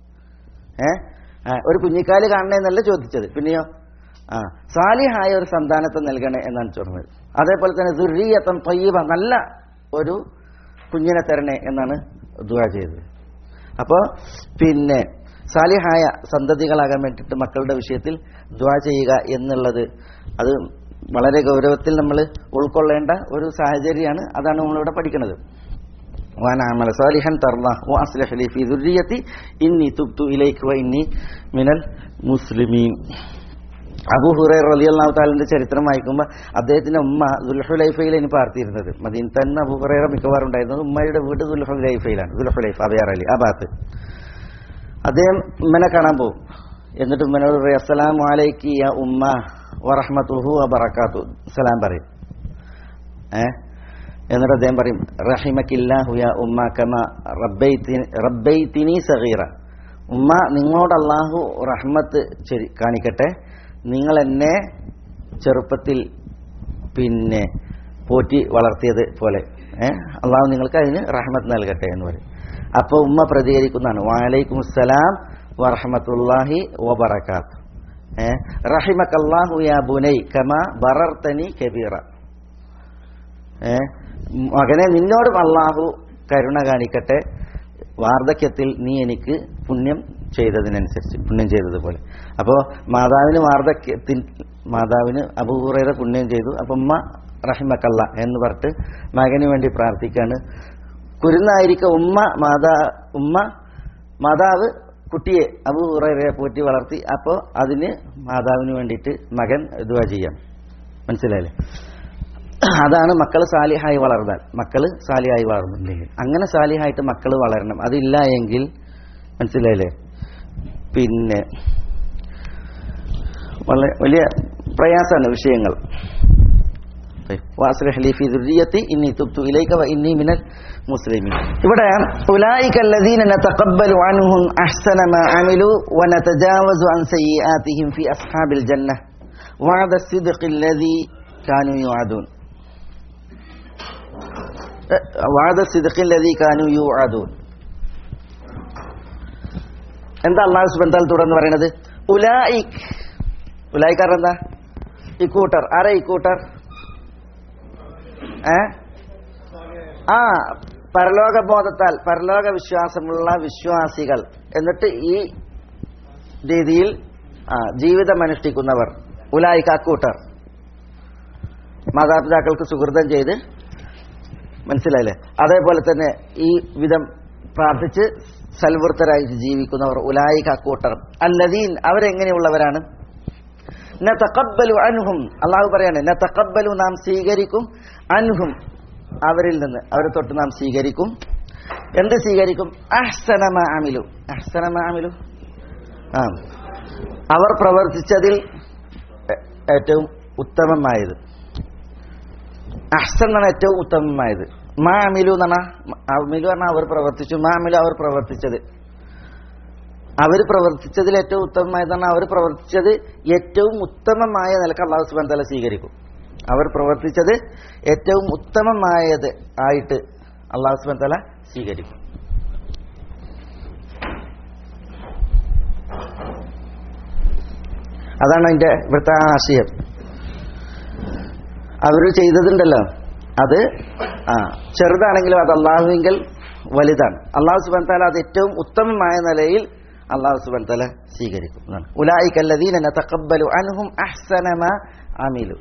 ഏഹ് ഒരു കുഞ്ഞിക്കാല് കാണണേ എന്നല്ല ചോദിച്ചത് പിന്നെയോ ആ സാലിഹായ ഒരു സന്താനത്തെ നൽകണേ എന്നാണ് ചോദിച്ചത് അതേപോലെ തന്നെ ദുരീയത്തം തൊയ്യബ നല്ല ഒരു കുഞ്ഞിനെ തരണേ എന്നാണ് ദുവാ ചെയ്തത് അപ്പോൾ പിന്നെ സാലിഹായ സന്തതികളാകാൻ വേണ്ടിയിട്ട് മക്കളുടെ വിഷയത്തിൽ ദ്വാ ചെയ്യുക എന്നുള്ളത് അത് വളരെ ഗൗരവത്തിൽ നമ്മൾ ഉൾക്കൊള്ളേണ്ട ഒരു സാഹചര്യമാണ് അതാണ് നമ്മളിവിടെ പഠിക്കുന്നത് وانا اعمل صالحا ترضاه واصلح لي في ذريتي اني تبت اليك واني من المسلمين അബു ഹുറൈർ റളിയല്ലാഹു താലിന്റെ ചരിത്രം വായിക്കുമ്പോൾ അദ്ദേഹത്തിന്റെ ഉമ്മ ദുൽഹുലൈഫയിൽ ഇനി പാർത്തിയിരുന്നത് മദീൻ തന്നെ അബു ഹുറൈറ മിക്കവാറും ഉണ്ടായിരുന്നത് ഉമ്മയുടെ വീട് ദുൽഹുലൈഫയിലാണ് ദുൽഹുലൈഫ് അബയാർ അലി ആ ഭാഗത്ത് അദ്ദേഹം ഉമ്മനെ കാണാൻ പോകും എന്നിട്ട് ഉമ്മനോട് പറയും അസ്സലാമു അലൈക്കി യാ ഉമ്മ വറഹ്മത്തുഹു വബറകാത്തു സലാം പറയും ഏ എന്നിട്ട് അദ്ദേഹം പറയും റഹിമക്കില്ലാഹു യാ ഉമ്മ കമ റബ്ബൈതി- റബ്ബൈതിനി സഗീറ ഉമ്മ നിങ്ങളോട് അള്ളാഹു റഹ്മത്ത് ചൊരി- കാണിക്കട്ടെ നിങ്ങൾ എന്നെ ചെറുപ്പത്തിൽ പിന്നെ പോറ്റി വളർത്തിയത് പോലെ ഏഹ് അള്ളാഹു നിങ്ങൾക്ക് അതിന് റഹ്മത്ത് നൽകട്ടെ എന്ന് പറയും അപ്പോൾ ഉമ്മ പ്രതികരിക്കുന്നതാണ് വാലൈക്കും അസ്സലാം വറഹമത്തുല്ലാഹി വബറകാത്ത് ഏഹ് റഹിമക്കല്ലാഹു യാ ബുനൈ കമ ബറർത്തനി കബീറ ഏഹ് മകനെ നിന്നോടും അള്ളാഹു കരുണ കാണിക്കട്ടെ വാർദ്ധക്യത്തിൽ നീ എനിക്ക് പുണ്യം ചെയ്തതിനനുസരിച്ച് പുണ്യം ചെയ്തതുപോലെ അപ്പോൾ മാതാവിന് വാർദ്ധക്യത്തിൽ മാതാവിന് അബൂഹുറൈറ പുണ്യം ചെയ്തു അപ്പം ഉമ്മ റഹിമക്കല്ല എന്ന് പറഞ്ഞിട്ട് മകന് വേണ്ടി പ്രാർത്ഥിക്കാണ് കുരുന്നായിരിക്കെ ഉമ്മ മാതാ ഉമ്മ മാതാവ് കുട്ടിയെ അബൂഹുറൈറയെ പോറ്റി വളർത്തി അപ്പോൾ അതിന് മാതാവിന് വേണ്ടിയിട്ട് മകൻ ഇതുവാ ചെയ്യാം മനസ്സിലായില്ലേ അതാണ് മക്കൾ സാലിഹായി വളർന്നാൽ മക്കൾ സാലിഹായി വളർന്നില്ലെങ്കിൽ അങ്ങനെ സാലിഹായിട്ട് മക്കൾ വളരണം അതില്ല എങ്കിൽ മനസ്സിലായില്ലേ പിന്നെ വളരെ വലിയ പ്രയാസമാണ് വിഷയങ്ങൾ വാസ്ലഹ് ലി ഫി ദുർരിയത്തി ഇന്നി തുബ്തു ഇലൈക വ ഇന്നി മിനൽ മുസ്ലിമീൻ ഇവിടെ ഉലൈക الذين نتقبل عنهم احسن ما عملوا ونتجاوز عن سيئاتهم في اصحاب الجنه وعد الصدق الذي كانوا يوعدون വാദ സിദ്ഖില്ലതി കാനു യുഅദൂൻ എന്താ അള്ളാഹു സുബ്ഹാനഹു തുടർന്ന് പറയുന്നത് ഉലായിക് ഉലായിക്കാർ എന്താ ഇക്കൂട്ടർ ആരാ ഇക്കൂട്ടർ ഏ ആ പരലോക ബോധത്താൽ പരലോക വിശ്വാസമുള്ള വിശ്വാസികൾ എന്നിട്ട് ഈ രീതിയിൽ ആ, ജീവിതം അനുഷ്ഠിക്കുന്നവർ ഉലായിക്ക അക്കൂട്ടർ മാതാപിതാക്കൾക്ക് സുഹൃതം ചെയ്ത് മനസ്സിലായില്ലേ അതേപോലെ തന്നെ ഈ വിധം പ്രാർത്ഥിച്ച് സൽവൃത്തരായിട്ട് ജീവിക്കുന്നവർ ഉലായിക കൂട്ടർ അല്ലദീൻ അവരെങ്ങനെയുള്ളവരാണ് നതഖബ്ബലു അൻഹും അള്ളാഹു പറയാണ് നതഖബ്ബലു നാം സ്വീകരിക്കും അൻഹും അവരിൽ നിന്ന് അവരെ തൊട്ട് നാം സ്വീകരിക്കും എന്ത് സ്വീകരിക്കും അഹ്സനമ അമിലു അഹ്സനമ അമിലു ആ അവർ പ്രവർത്തിച്ചതിൽ ഏ- ഏറ്റവും ഉത്തമമായത് അഹ്സൻ എന്നാണ് ഏറ്റവും ഉത്തമമായത് മാ അമിലു എന്നാണ് അമിലു പറഞ്ഞാൽ അവർ പ്രവർത്തിച്ചു മാ അമിലു അവർ പ്രവർത്തിച്ചത് അവർ പ്രവർത്തിച്ചതിൽ ഏറ്റവും ഉത്തമമായതാണ് അവർ പ്രവർത്തിച്ചത് ഏറ്റവും ഉത്തമമായ നിലക്ക് അള്ളാഹു സുബാൻ തല സ്വീകരിക്കും അവർ പ്രവർത്തിച്ചത് ഏറ്റവും ഉത്തമമായത് ആയിട്ട് അള്ളാഹു സുബാൻ തല സ്വീകരിക്കും അതാണ് അതിന്റെ ഇവിടുത്തെ ആ ആശയം അവർ ചെയ്തതുണ്ടല്ലോ അത് ആ ചെറുതാണെങ്കിലും അത് അള്ളാഹുവിങ്കൽ വലുതാണ് അള്ളാഹു സുബാൻ താല അത് ഏറ്റവും ഉത്തമമായ നിലയിൽ അള്ളാഹു സുബാൻ താല സ്വീകരിക്കും എന്നാണ് ഉലായിക്കല്ലദീന നതഖബ്ബലു അൻഹും അഹ്സനമ അമിലു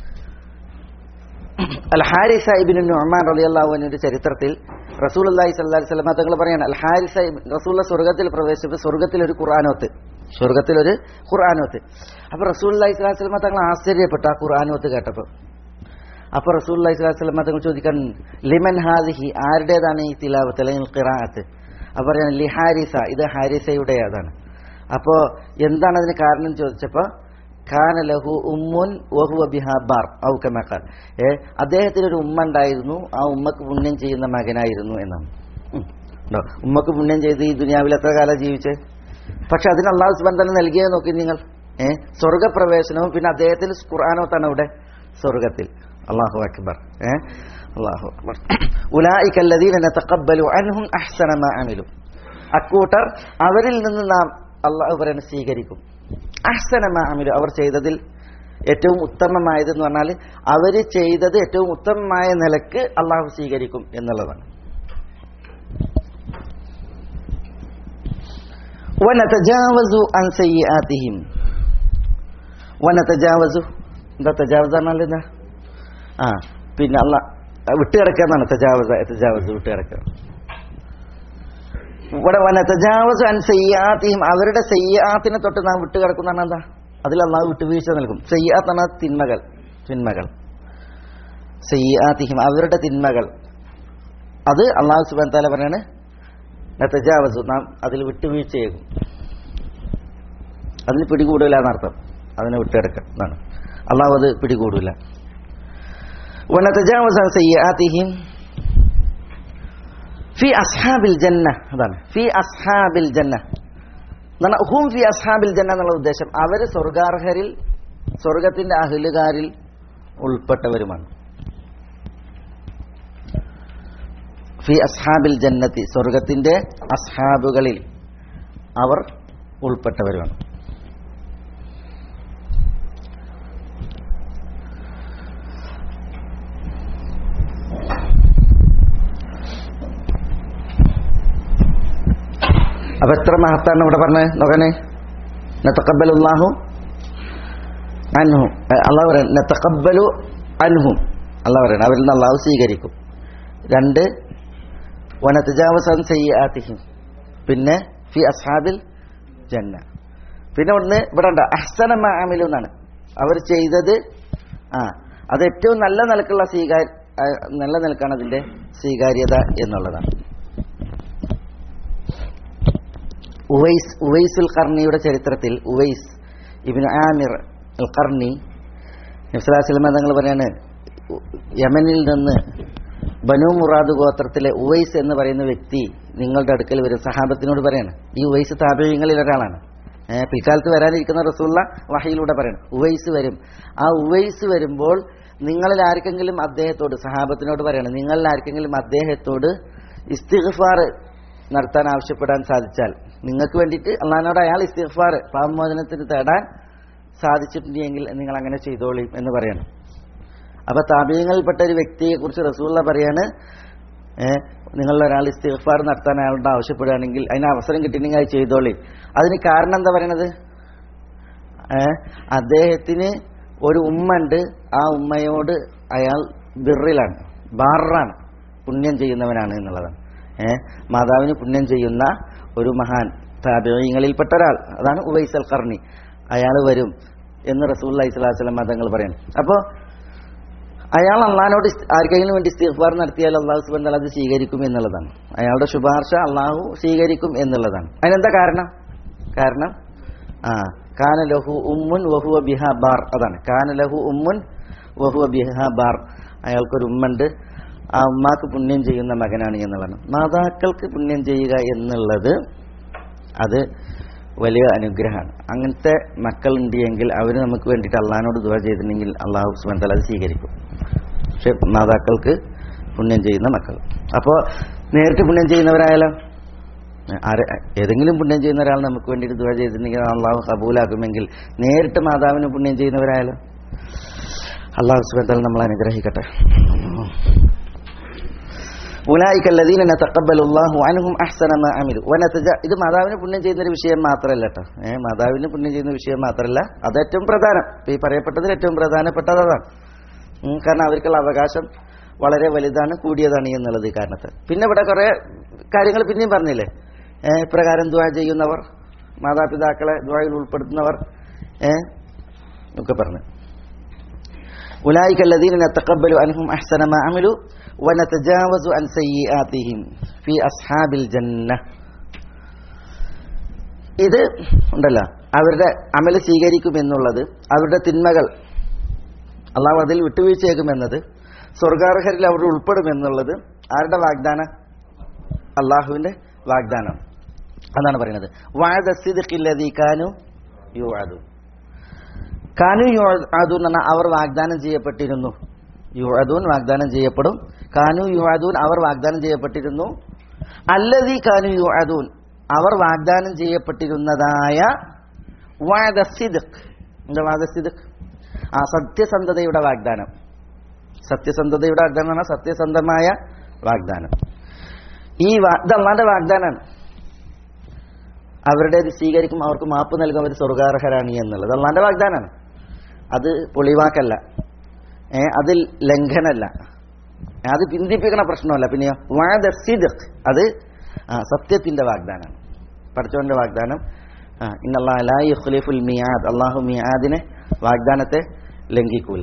അൽ ഹാരിസ ഇബ്നു നുഅ്മാൻ റളിയല്ലാഹു അൻഹുവിന്റെ ചരിത്രത്തിൽ റസൂലുള്ളാഹി സ്വല്ലല്ലാഹി അലൈഹി വസല്ലം തങ്ങൾ പറയാണ് അൽ ഹാരിസ റസൂലുള്ള സ്വർഗ്ഗത്തിൽ പ്രവേശിച്ചപ്പോൾ സ്വർഗ്ഗത്തിൽ ഒരു ഖുർആനോത്ത് സ്വർഗ്ഗത്തിൽ ഒരു ഖുർആനോത്ത് അപ്പോൾ റസൂലുള്ളാഹി സ്വല്ലല്ലാഹി അലൈഹി വസല്ലം തങ്ങൾ ആശ്ചര്യപ്പെട്ടു ആ ഖുർആനോത്ത് കേട്ടപ്പോൾ അപ്പോൾ റസൂലുള്ളാഹി സ്വല്ലല്ലാഹി അലൈഹി വസല്ലം തങ്ങൾ ചോദിക്കാൻ ലിമൻ ഹാദിഹി ആരുടേതാണ് ഈ തിലാവത്ത് അല്ലെങ്കിൽ ഖിറാഅത്ത് അപ്പോൾ പറയാണ് ലി ഹാരിസ ഇത് ഹാരിസയുടേതാണ് അപ്പോൾ എന്താണ് അതിന് കാരണം ചോദിച്ചപ്പോൾ ഖാന ലഹു ഉമ്മുൻ വഹുവ ബിഹാബാർ ഔ കമഖാൽ ഏ അദ്ദേഹത്തിന് ഒരു ഉമ്മ ഉണ്ടായിരുന്നു ആ ഉമ്മക്ക് പുണ്യം ചെയ്യുന്ന മകനായിരുന്നു എന്നാണ് ഉം. ഉണ്ടോ ഉമ്മക്ക് പുണ്യം ചെയ്ത് ഈ ദുനിയാവിൽ എത്ര കാലം ജീവിച്ചേ പക്ഷെ അതിന് അള്ളാഹു സുബാൻ തന്നെ നൽകിയത് നോക്കി നിങ്ങൾ ഏ സ്വർഗപ്രവേശനവും പിന്നെ അദ്ദേഹത്തിന് ഖുർആാനോത്താണ് ഇവിടെ സ്വർഗത്തിൽ അള്ളാഹു അക്ബർ ഏ അള്ളാഹു അക്ബർ ഉലായിക്കല്ലദീന നതഖബ്ബലു അൻഹും അഹ്സന മാ അമിലു അക്കൂട്ടർ അവരിൽ നിന്ന് നാം അള്ളാഹു പറയുന്നത് സ്വീകരിക്കും അഹ്സന മാ അമിലു അവർ ചെയ്തതിൽ ഏറ്റവും ഉത്തമമായത് എന്ന് പറഞ്ഞാൽ അവർ ചെയ്തത് ഏറ്റവും ഉത്തമമായ നിലക്ക് അള്ളാഹു സ്വീകരിക്കും എന്നുള്ളതാണ് വനതജാവസു അൻ സയ്യിആതിഹിം വനതജാവസു എന്താ തജാവസ് പറഞ്ഞാൽ എന്താ ആ പിന്നെ അല്ല വിട്ടുകിടക്കുക എന്നാണ് തജാവസ തജാവസ് വിട്ടുകിടക്കുക ഇവിടെ വന തജാവസ് അൻ സയ്യാത്തിയും അവരുടെ സയ്യാത്തിനെ തൊട്ട് നാം വിട്ടുകിടക്കുന്ന എന്താ അതിൽ അള്ളാഹു വിട്ടുവീഴ്ച നൽകും സയ്യാത്ത് എന്ന തിന്മകൾ തിന്മകൾ സയ്യാത്തിഹിം അവരുടെ തിന്മകൾ അത് അള്ളാഹു സുബാൻ താല പറയാണ് നത്തജാവസു നാം അതിൽ വിട്ടുവീഴ്ച ചെയ്യും അതിന് പിടികൂടില്ല എന്നർത്ഥം അതിനെ വിട്ടുകിടക്കുക എന്നാണ് അള്ളാഹു അത് പിടികൂടില്ല ونتجاوز عن سيئاتهم في أصحاب الجنة അതാണ് في أصحاب الجنة എന്നാണ് ഹും ഫി അസ്ഹാബിൽ ജന്ന എന്നുള്ള ഉദ്ദേശം അവർ സ്വർഗാർഹരിൽ സ്വർഗത്തിന്റെ അഹിലുകാരിൽ ഉൾപ്പെട്ടവരുമാണ് ഫി അസ്ഹാബിൽ ജന്നത്തി സ്വർഗത്തിന്റെ അസ്ഹാബുകളിൽ അവർ ഉൾപ്പെട്ടവരുമാണ് അപ്പൊ എത്ര മഹത്താണ് ഇവിടെ പറഞ്ഞത് നോക്കണേ നത്തക്കബലുല്ലാഹു അൻഹും അള്ളാഹ് പറയാം നത്തക്കബലു അൻഹും അള്ളാഹ് പറയണം അവരിൽ നിന്ന് അള്ളാഹു സ്വീകരിക്കും രണ്ട് വനത്തജാവസൻ സയ്യാത്തിഹിം പിന്നെ ഫി അസ്ഹാബിൽ ജന്ന പിന്നെ ഒന്ന് ഇവിടെ ഉണ്ട് അഹ്സന മാമിലു എന്നാണ് അവർ ചെയ്തത് ആ അത് ഏറ്റവും നല്ല നിലക്കുള്ള സ്വീകാര്യ ആ, നല്ല നിലക്കാണ് അതിന്റെ സ്വീകാര്യത എന്നുള്ളതാണ് ഉവൈസ് ഉവൈസുൽ കർണിയുടെ ചരിത്രത്തിൽ ഉവൈസ് ഇബിൻ ആമിർ അൽ കർണി നബ്സലാസ്ലമ തങ്ങൾ പറയാണ് യമനിൽ നിന്ന് ബനു മുറാദ് ഗോത്രത്തിലെ ഉവൈസ് എന്ന് പറയുന്ന വ്യക്തി നിങ്ങളുടെ അടുക്കൽ വരും സഹാബത്തിനോട് പറയാണ് ഈ ഉവൈസ് താപര്യങ്ങളിൽ ഒരാളാണ് ഏഹ് പിൽക്കാലത്ത് വരാനിരിക്കുന്ന റസൂള്ള വഹയിലൂടെ പറയണം ഉവൈസ് വരും ആ ഉവൈസ് വരുമ്പോൾ നിങ്ങളിൽ ആർക്കെങ്കിലും അദ്ദേഹത്തോട് സഹാബത്തിനോട് പറയണം നിങ്ങളിൽ ആർക്കെങ്കിലും അദ്ദേഹത്തോട് ഇസ്തിഗ്ഫാർ നടത്താൻ ആവശ്യപ്പെടാൻ സാധിച്ചാൽ നിങ്ങൾക്ക് വേണ്ടിയിട്ട് അള്ളഹാനോട് അയാൾ ഇസ്തിഗ്ഫാർ പാപമോചനത്തിന് തേടാൻ സാധിച്ചിട്ടുണ്ടെങ്കിൽ നിങ്ങൾ അങ്ങനെ ചെയ്തോളി എന്ന് പറയണം അപ്പൊ താപീയങ്ങളിൽപ്പെട്ട ഒരു വ്യക്തിയെ കുറിച്ച് റസൂള്ള പറയാണ് ഏഹ് നിങ്ങളിൽ ഒരാൾ ഇസ്തിഗ്ഫാർ നടത്താൻ അയാളോട് ആവശ്യപ്പെടുകയാണെങ്കിൽ അതിന് അവസരം കിട്ടിയിട്ടുണ്ടെങ്കിൽ അത് ചെയ്തോളി അതിന് കാരണം എന്താ പറയണത് ഏഹ് അദ്ദേഹത്തിന് ഒരു ഉമ്മ ഉണ്ട് ആ ഉമ്മയോട് അയാൾ ബിറിലാണ് ബാറാണ് പുണ്യം ചെയ്യുന്നവനാണ് എന്നുള്ളതാണ് ഏഹ് മാതാവിന് പുണ്യം ചെയ്യുന്ന ഒരു മഹാൻ താപീയങ്ങളിൽപ്പെട്ട ഒരാൾ അതാണ് ഉവൈസൽ കർണി അയാൾ വരും എന്ന് റസൂൽ അലൈഹിസ്ലാം മതങ്ങൾ പറയുന്നു അപ്പോൾ അയാൾ അള്ളഹാനോട് ഇസ്- ആർക്കെങ്കിലും വേണ്ടി ഇസ്തിഗ്ഫാർ നടത്തിയാൽ അള്ളാഹു സുബന്ധ അത് സ്വീകരിക്കും എന്നുള്ളതാണ് അയാളുടെ ശുപാർശ അള്ളാഹു സ്വീകരിക്കും എന്നുള്ളതാണ് അതിനെന്താ കാരണം കാരണം ആ കാന ലഹു ഉമ്മുൻ വഹുവ ബിഹ ബാർ അതാണ് കാന ലഹു ഉമ്മുൻ വഹുവ ബിഹ ബാർ അയാൾക്കൊരു ഉമ്മുണ്ട് ആ ഉമ്മാക്ക് പുണ്യം ചെയ്യുന്ന മകനാണ് എന്നുള്ളതാണ് മാതാക്കൾക്ക് പുണ്യം ചെയ്യുക എന്നുള്ളത് അത് വലിയ അനുഗ്രഹമാണ് അങ്ങനത്തെ മക്കളുണ്ട് എങ്കിൽ അവർ നമുക്ക് വേണ്ടിയിട്ട് അള്ളഹാനോട് ദുവ ചെയ്തിട്ടുണ്ടെങ്കിൽ അള്ളാഹു സുബാൻ തല അത് സ്വീകരിക്കും പക്ഷെ മാതാക്കൾക്ക് പുണ്യം ചെയ്യുന്ന മക്കൾ അപ്പോൾ നേരിട്ട് പുണ്യം ചെയ്യുന്നവരായാലോ ആരെ ഏതെങ്കിലും പുണ്യം ചെയ്യുന്ന ഒരാൾ നമുക്ക് വേണ്ടിയിട്ട് ദുആ ചെയ്തിട്ടുണ്ടെങ്കിൽ അള്ളാഹു കബൂലാക്കുമെങ്കിൽ നേരിട്ട് മാതാവിന് പുണ്യം ചെയ്യുന്നവരായാലും അള്ളാഹു സുബത്താൽ നമ്മൾ അനുഗ്രഹിക്കട്ടെ ഉലായിക്കല്ലദീന നതഖബ്ബലു അല്ലാഹു അൻഹും അഹ്സന മാ അമിലു വനതജ ഇത് മാതാവിന് പുണ്യം ചെയ്യുന്ന ഒരു വിഷയം മാത്രമല്ല കേട്ടോ ഏഹ് മാതാവിന് പുണ്യം ചെയ്യുന്ന വിഷയം മാത്രമല്ല അത് ഏറ്റവും പ്രധാനം ഇപ്പൊ ഈ പറയപ്പെട്ടതിൽ ഏറ്റവും പ്രധാനപ്പെട്ടത് അതാണ് ഉം, കാരണം അവർക്കുള്ള അവകാശം വളരെ വലുതാണ് കൂടിയതാണ് എന്നുള്ളത് ഈ കാരണത്ത് പിന്നെ ഇവിടെ കുറെ കാര്യങ്ങൾ പിന്നെയും പറഞ്ഞില്ലേ ഏഹ് ഇപ്രകാരം ദുആ ചെയ്യുന്നവർ മാതാപിതാക്കളെ ദുആയിൽ ഉൾപ്പെടുത്തുന്നവർ ഏഹ് ഒക്കെ പറഞ്ഞു أولئك الذين نتقبل عنهم أحسن ما عملوا ونتجاوز عن سيئاتهم في أصحاب الجنة ഇത് ഉണ്ടല്ലോ അവരുടെ അമല് സ്വീകരിക്കുമെന്നുള്ളത് അവരുടെ തിന്മകൾ അള്ളാഹു അതിൽ വിട്ടുവീഴ്ചയാക്കുമെന്നത് സ്വർഗാർഹരിൽ അവർ ഉൾപ്പെടുമെന്നുള്ളത് ആരുടെ വാഗ്ദാനം അള്ളാഹുവിന്റെ വാഗ്ദാനം അതാണ് പറയുന്നത് വാഴദസ്സിദ് കാനു യു അതു കാനു യു അദൂൻ എന്ന അവർ വാഗ്ദാനം ചെയ്യപ്പെട്ടിരുന്നു യു അദൂൻ വാഗ്ദാനം ചെയ്യപ്പെടും കാനു യു അദൂൻ അവർ വാഗ്ദാനം ചെയ്യപ്പെട്ടിരുന്നു അല്ലതി കാനു യു അദൂൻ അവർ വാഗ്ദാനം ചെയ്യപ്പെട്ടിരുന്നതായ വാദസിദ് എന്താ വാദസിദ് ആ സത്യസന്ധതയുടെ വാഗ്ദാനം സത്യസന്ധതയുടെ വാഗ്ദാനം എന്ന് പറഞ്ഞാൽ സത്യസന്ധമായ വാഗ്ദാനം ഈ വാ- ഇത് അള്ളാന്റെ വാഗ്ദാനാണ് അവരുടെ സ്വീകരിക്കും അവർക്ക് മാപ്പ് നൽകും അവർ സ്വർഗാർഹരാണ് എന്നുള്ളത് അള്ളാന്റെ വാഗ്ദാനാണ് അത് പൊളിവാക്കല്ല ഏ അതിൽ ലംഘനല്ല അത് പിന്തിപ്പിക്കണ പ്രശ്നമല്ല പിന്നെയോ വാദസിദ് അത് ആ, സത്യത്തിന്റെ വാഗ്ദാനമാണ് പഠിച്ചവന്റെ വാഗ്ദാനം ഇന്നല്ലാഹുൽ മിയാദ് അള്ളാഹു മിയാദിനെ വാഗ്ദാനത്തെ ലംഘിക്കൂല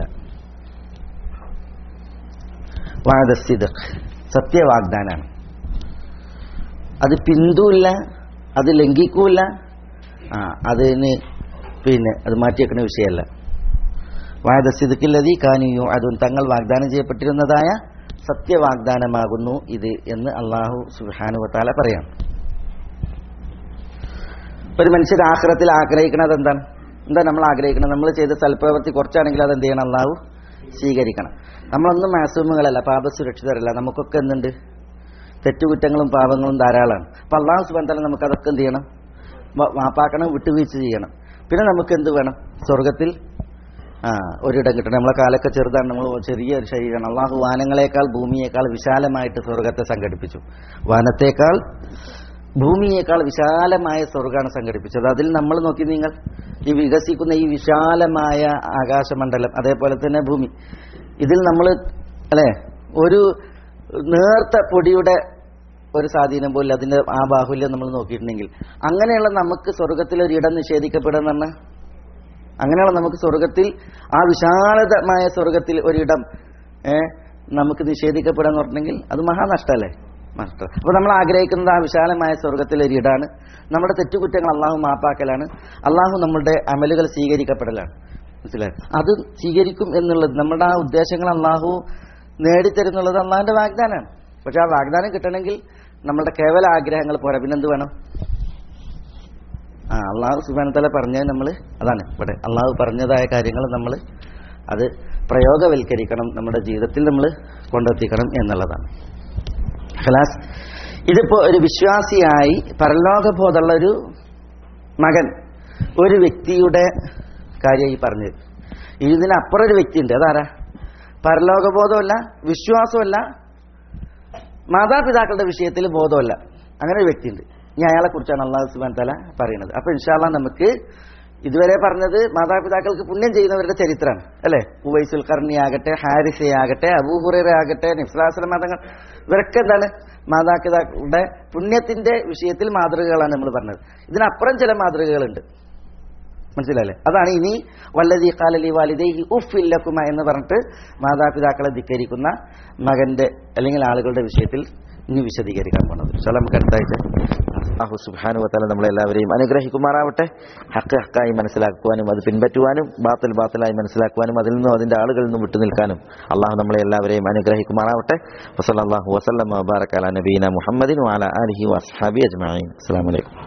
വാദസിദ് സത്യവാഗ്ദാനാണ് അത് പിന്തുല്ല അത് ലംഘിക്കൂല ആ അതിന് പിന്നെ അത് മാറ്റിവെക്കുന്ന വിഷയമല്ല വാദസിദുക്കില്ലതി കാനിയോ അതും തങ്ങൾ വാഗ്ദാനം ചെയ്യപ്പെട്ടിരുന്നതായ സത്യവാഗ്ദാനമാകുന്നു ഇത് എന്ന് അള്ളാഹു സുഹാനുവത്താല പറയാം ഒരു മനുഷ്യർ ആഖിറത്തിൽ ആഗ്രഹിക്കുന്നത് എന്താണ് എന്താ നമ്മൾ ആഗ്രഹിക്കണം നമ്മൾ ചെയ്ത സൽപ്രവൃത്തി കുറച്ചാണെങ്കിൽ അത് എന്ത് ചെയ്യണം അള്ളാഹു സ്വീകരിക്കണം നമ്മളൊന്നും മാസൂമുകളല്ല പാപസുരക്ഷിതരല്ല നമുക്കൊക്കെ എന്തുണ്ട് തെറ്റുകുറ്റങ്ങളും പാപങ്ങളും ധാരാളമാണ് അപ്പൊ അള്ളാഹു സുബാൻ തല നമുക്ക് അതൊക്കെ എന്ത് ചെയ്യണം വ- മാപ്പാക്കണം വിട്ടുവീഴ്ച ചെയ്യണം പിന്നെ നമുക്ക് എന്ത് വേണം സ്വർഗത്തിൽ ആ ഒരിടം കിട്ടണം നമ്മളെ കാലൊക്കെ ചെറുതാണ് നമ്മൾ ചെറിയ ഒരു ശരീരമാണ് അള്ളാഹു വാനങ്ങളെക്കാൾ ഭൂമിയേക്കാൾ വിശാലമായിട്ട് സ്വർഗത്തെ സംഘടിപ്പിച്ചു വാനത്തേക്കാൾ ഭൂമിയേക്കാൾ വിശാലമായ സ്വർഗമാണ് സംഘടിപ്പിച്ചത് അതിൽ നമ്മൾ നോക്കി നിങ്ങൾ ഈ വികസിക്കുന്ന ഈ വിശാലമായ ആകാശമണ്ഡലം അതേപോലെ തന്നെ ഭൂമി ഇതിൽ നമ്മൾ അല്ലെ ഒരു നേർത്ത പൊടിയുടെ ഒരു സ്വാധീനം പോലും അതിന്റെ ആ ബാഹുല്യം നമ്മൾ നോക്കിയിട്ടുണ്ടെങ്കിൽ അങ്ങനെയുള്ള നമുക്ക് സ്വർഗത്തിൽ ഒരു ഇടം നിഷേധിക്കപ്പെടുന്ന പറഞ്ഞാൽ അങ്ങനെയുള്ള നമുക്ക് സ്വർഗത്തിൽ ആ വിശാലതമായ സ്വർഗത്തിൽ ഒരിടം ഏ, നമുക്ക് നിഷേധിക്കപ്പെടാന്ന് പറഞ്ഞെങ്കിൽ അത് മഹാനഷ്ടല്ലേ നഷ്ടം അപ്പൊ നമ്മൾ ആഗ്രഹിക്കുന്നത് ആ വിശാലമായ സ്വർഗത്തിൽ ഒരിടാണ് നമ്മുടെ തെറ്റുകുറ്റങ്ങൾ അള്ളാഹു മാപ്പാക്കലാണ് അള്ളാഹു നമ്മളുടെ അമലുകൾ സ്വീകരിക്കപ്പെടലാണ് മനസ്സിലായി അത് സ്വീകരിക്കും എന്നുള്ളത് നമ്മുടെ ആ ഉദ്ദേശങ്ങൾ അള്ളാഹു നേടിത്തരുന്നുള്ളത് അള്ളാഹിന്റെ വാഗ്ദാനമാണ് പക്ഷെ ആ വാഗ്ദാനം കിട്ടണമെങ്കിൽ നമ്മളുടെ കേവല ആഗ്രഹങ്ങൾ പോരാ പിന്നെന്ത് വേണം ആ അള്ളാഹു സുബാനത്തല പറഞ്ഞത് നമ്മൾ അതാണ് ഇവിടെ അള്ളാഹു പറഞ്ഞതായ കാര്യങ്ങൾ നമ്മൾ അത് പ്രയോഗവൽക്കരിക്കണം നമ്മുടെ ജീവിതത്തിൽ നമ്മൾ കൊണ്ടെത്തിക്കണം എന്നുള്ളതാണ് ഖലാസ് ഇതിപ്പോ ഒരു വിശ്വാസിയായി പരലോകബോധമുള്ള ഒരു മകൻ ഒരു വ്യക്തിയുടെ കാര്യം ഈ പറഞ്ഞത് ഇതിനപ്പുറം ഒരു വ്യക്തിയുണ്ട് അതാരാ പരലോകബോധമല്ല വിശ്വാസമല്ല മാതാപിതാക്കളുടെ വിഷയത്തിൽ ബോധമല്ല അങ്ങനെ ഒരു വ്യക്തിയുണ്ട് ഇനി അയാളെ കുറിച്ചാണ് അള്ളാഹു സുബാൻ തല പറയുന്നത് അപ്പൊ ഇൻഷാല്ല നമുക്ക് ഇതുവരെ പറഞ്ഞത് മാതാപിതാക്കൾക്ക് പുണ്യം ചെയ്യുന്നവരുടെ ചരിത്രമാണ് അല്ലെ ഉവൈസുൽ കർണി ആകട്ടെ ഹാരിസയാകട്ടെ അബൂഹുറ ആകട്ടെ നിഫ്ലാസ്ലം മതങ്ങൾ ഇവരൊക്കെ എന്താണ് മാതാപിതാക്കളുടെ പുണ്യത്തിന്റെ വിഷയത്തിൽ മാതൃകകളാണ് നമ്മൾ പറഞ്ഞത് ഇതിനപ്പുറം ചില മാതൃകകളുണ്ട് മനസ്സിലല്ലേ അതാണ് ഇനി വല്ലതി കാലലി വാലിദൈഹി ഉഫില്ലക്കുമ എന്ന് പറഞ്ഞിട്ട് മാതാപിതാക്കളെ ധിക്കരിക്കുന്ന മകന്റെ അല്ലെങ്കിൽ ആളുകളുടെ വിഷയത്തിൽ ഇനി വിശദീകരിക്കാൻ പോണത് പക്ഷേ നമുക്ക് അടുത്ത ആഴ്ച അഹു സുബാനു വത്താല നമ്മളെല്ലാവരെയും അനുഗ്രഹിക്കുമാറാവട്ടെ ഹക്ക് ഹക്കായി മനസ്സിലാക്കുവാനും അത് പിൻപറ്റുവാനും ബാത്തൽ ബാത്തലായി മനസ്സിലാക്കുവാനും അതിൽ നിന്നും അതിന്റെ ആളുകളിൽ നിന്നും വിട്ടുനിൽക്കാനും അള്ളാഹു നമ്മളെ എല്ലാവരെയും അനുഗ്രഹിക്കുമാറാവട്ടെ വസല്ലാഹു വസ്ലം ബാറക്കാല നബീന മുഹമ്മദിൻ വാല അലഹി വസ്ഹാബി അജ്മാൻ അസ്സാം വലൈക്കും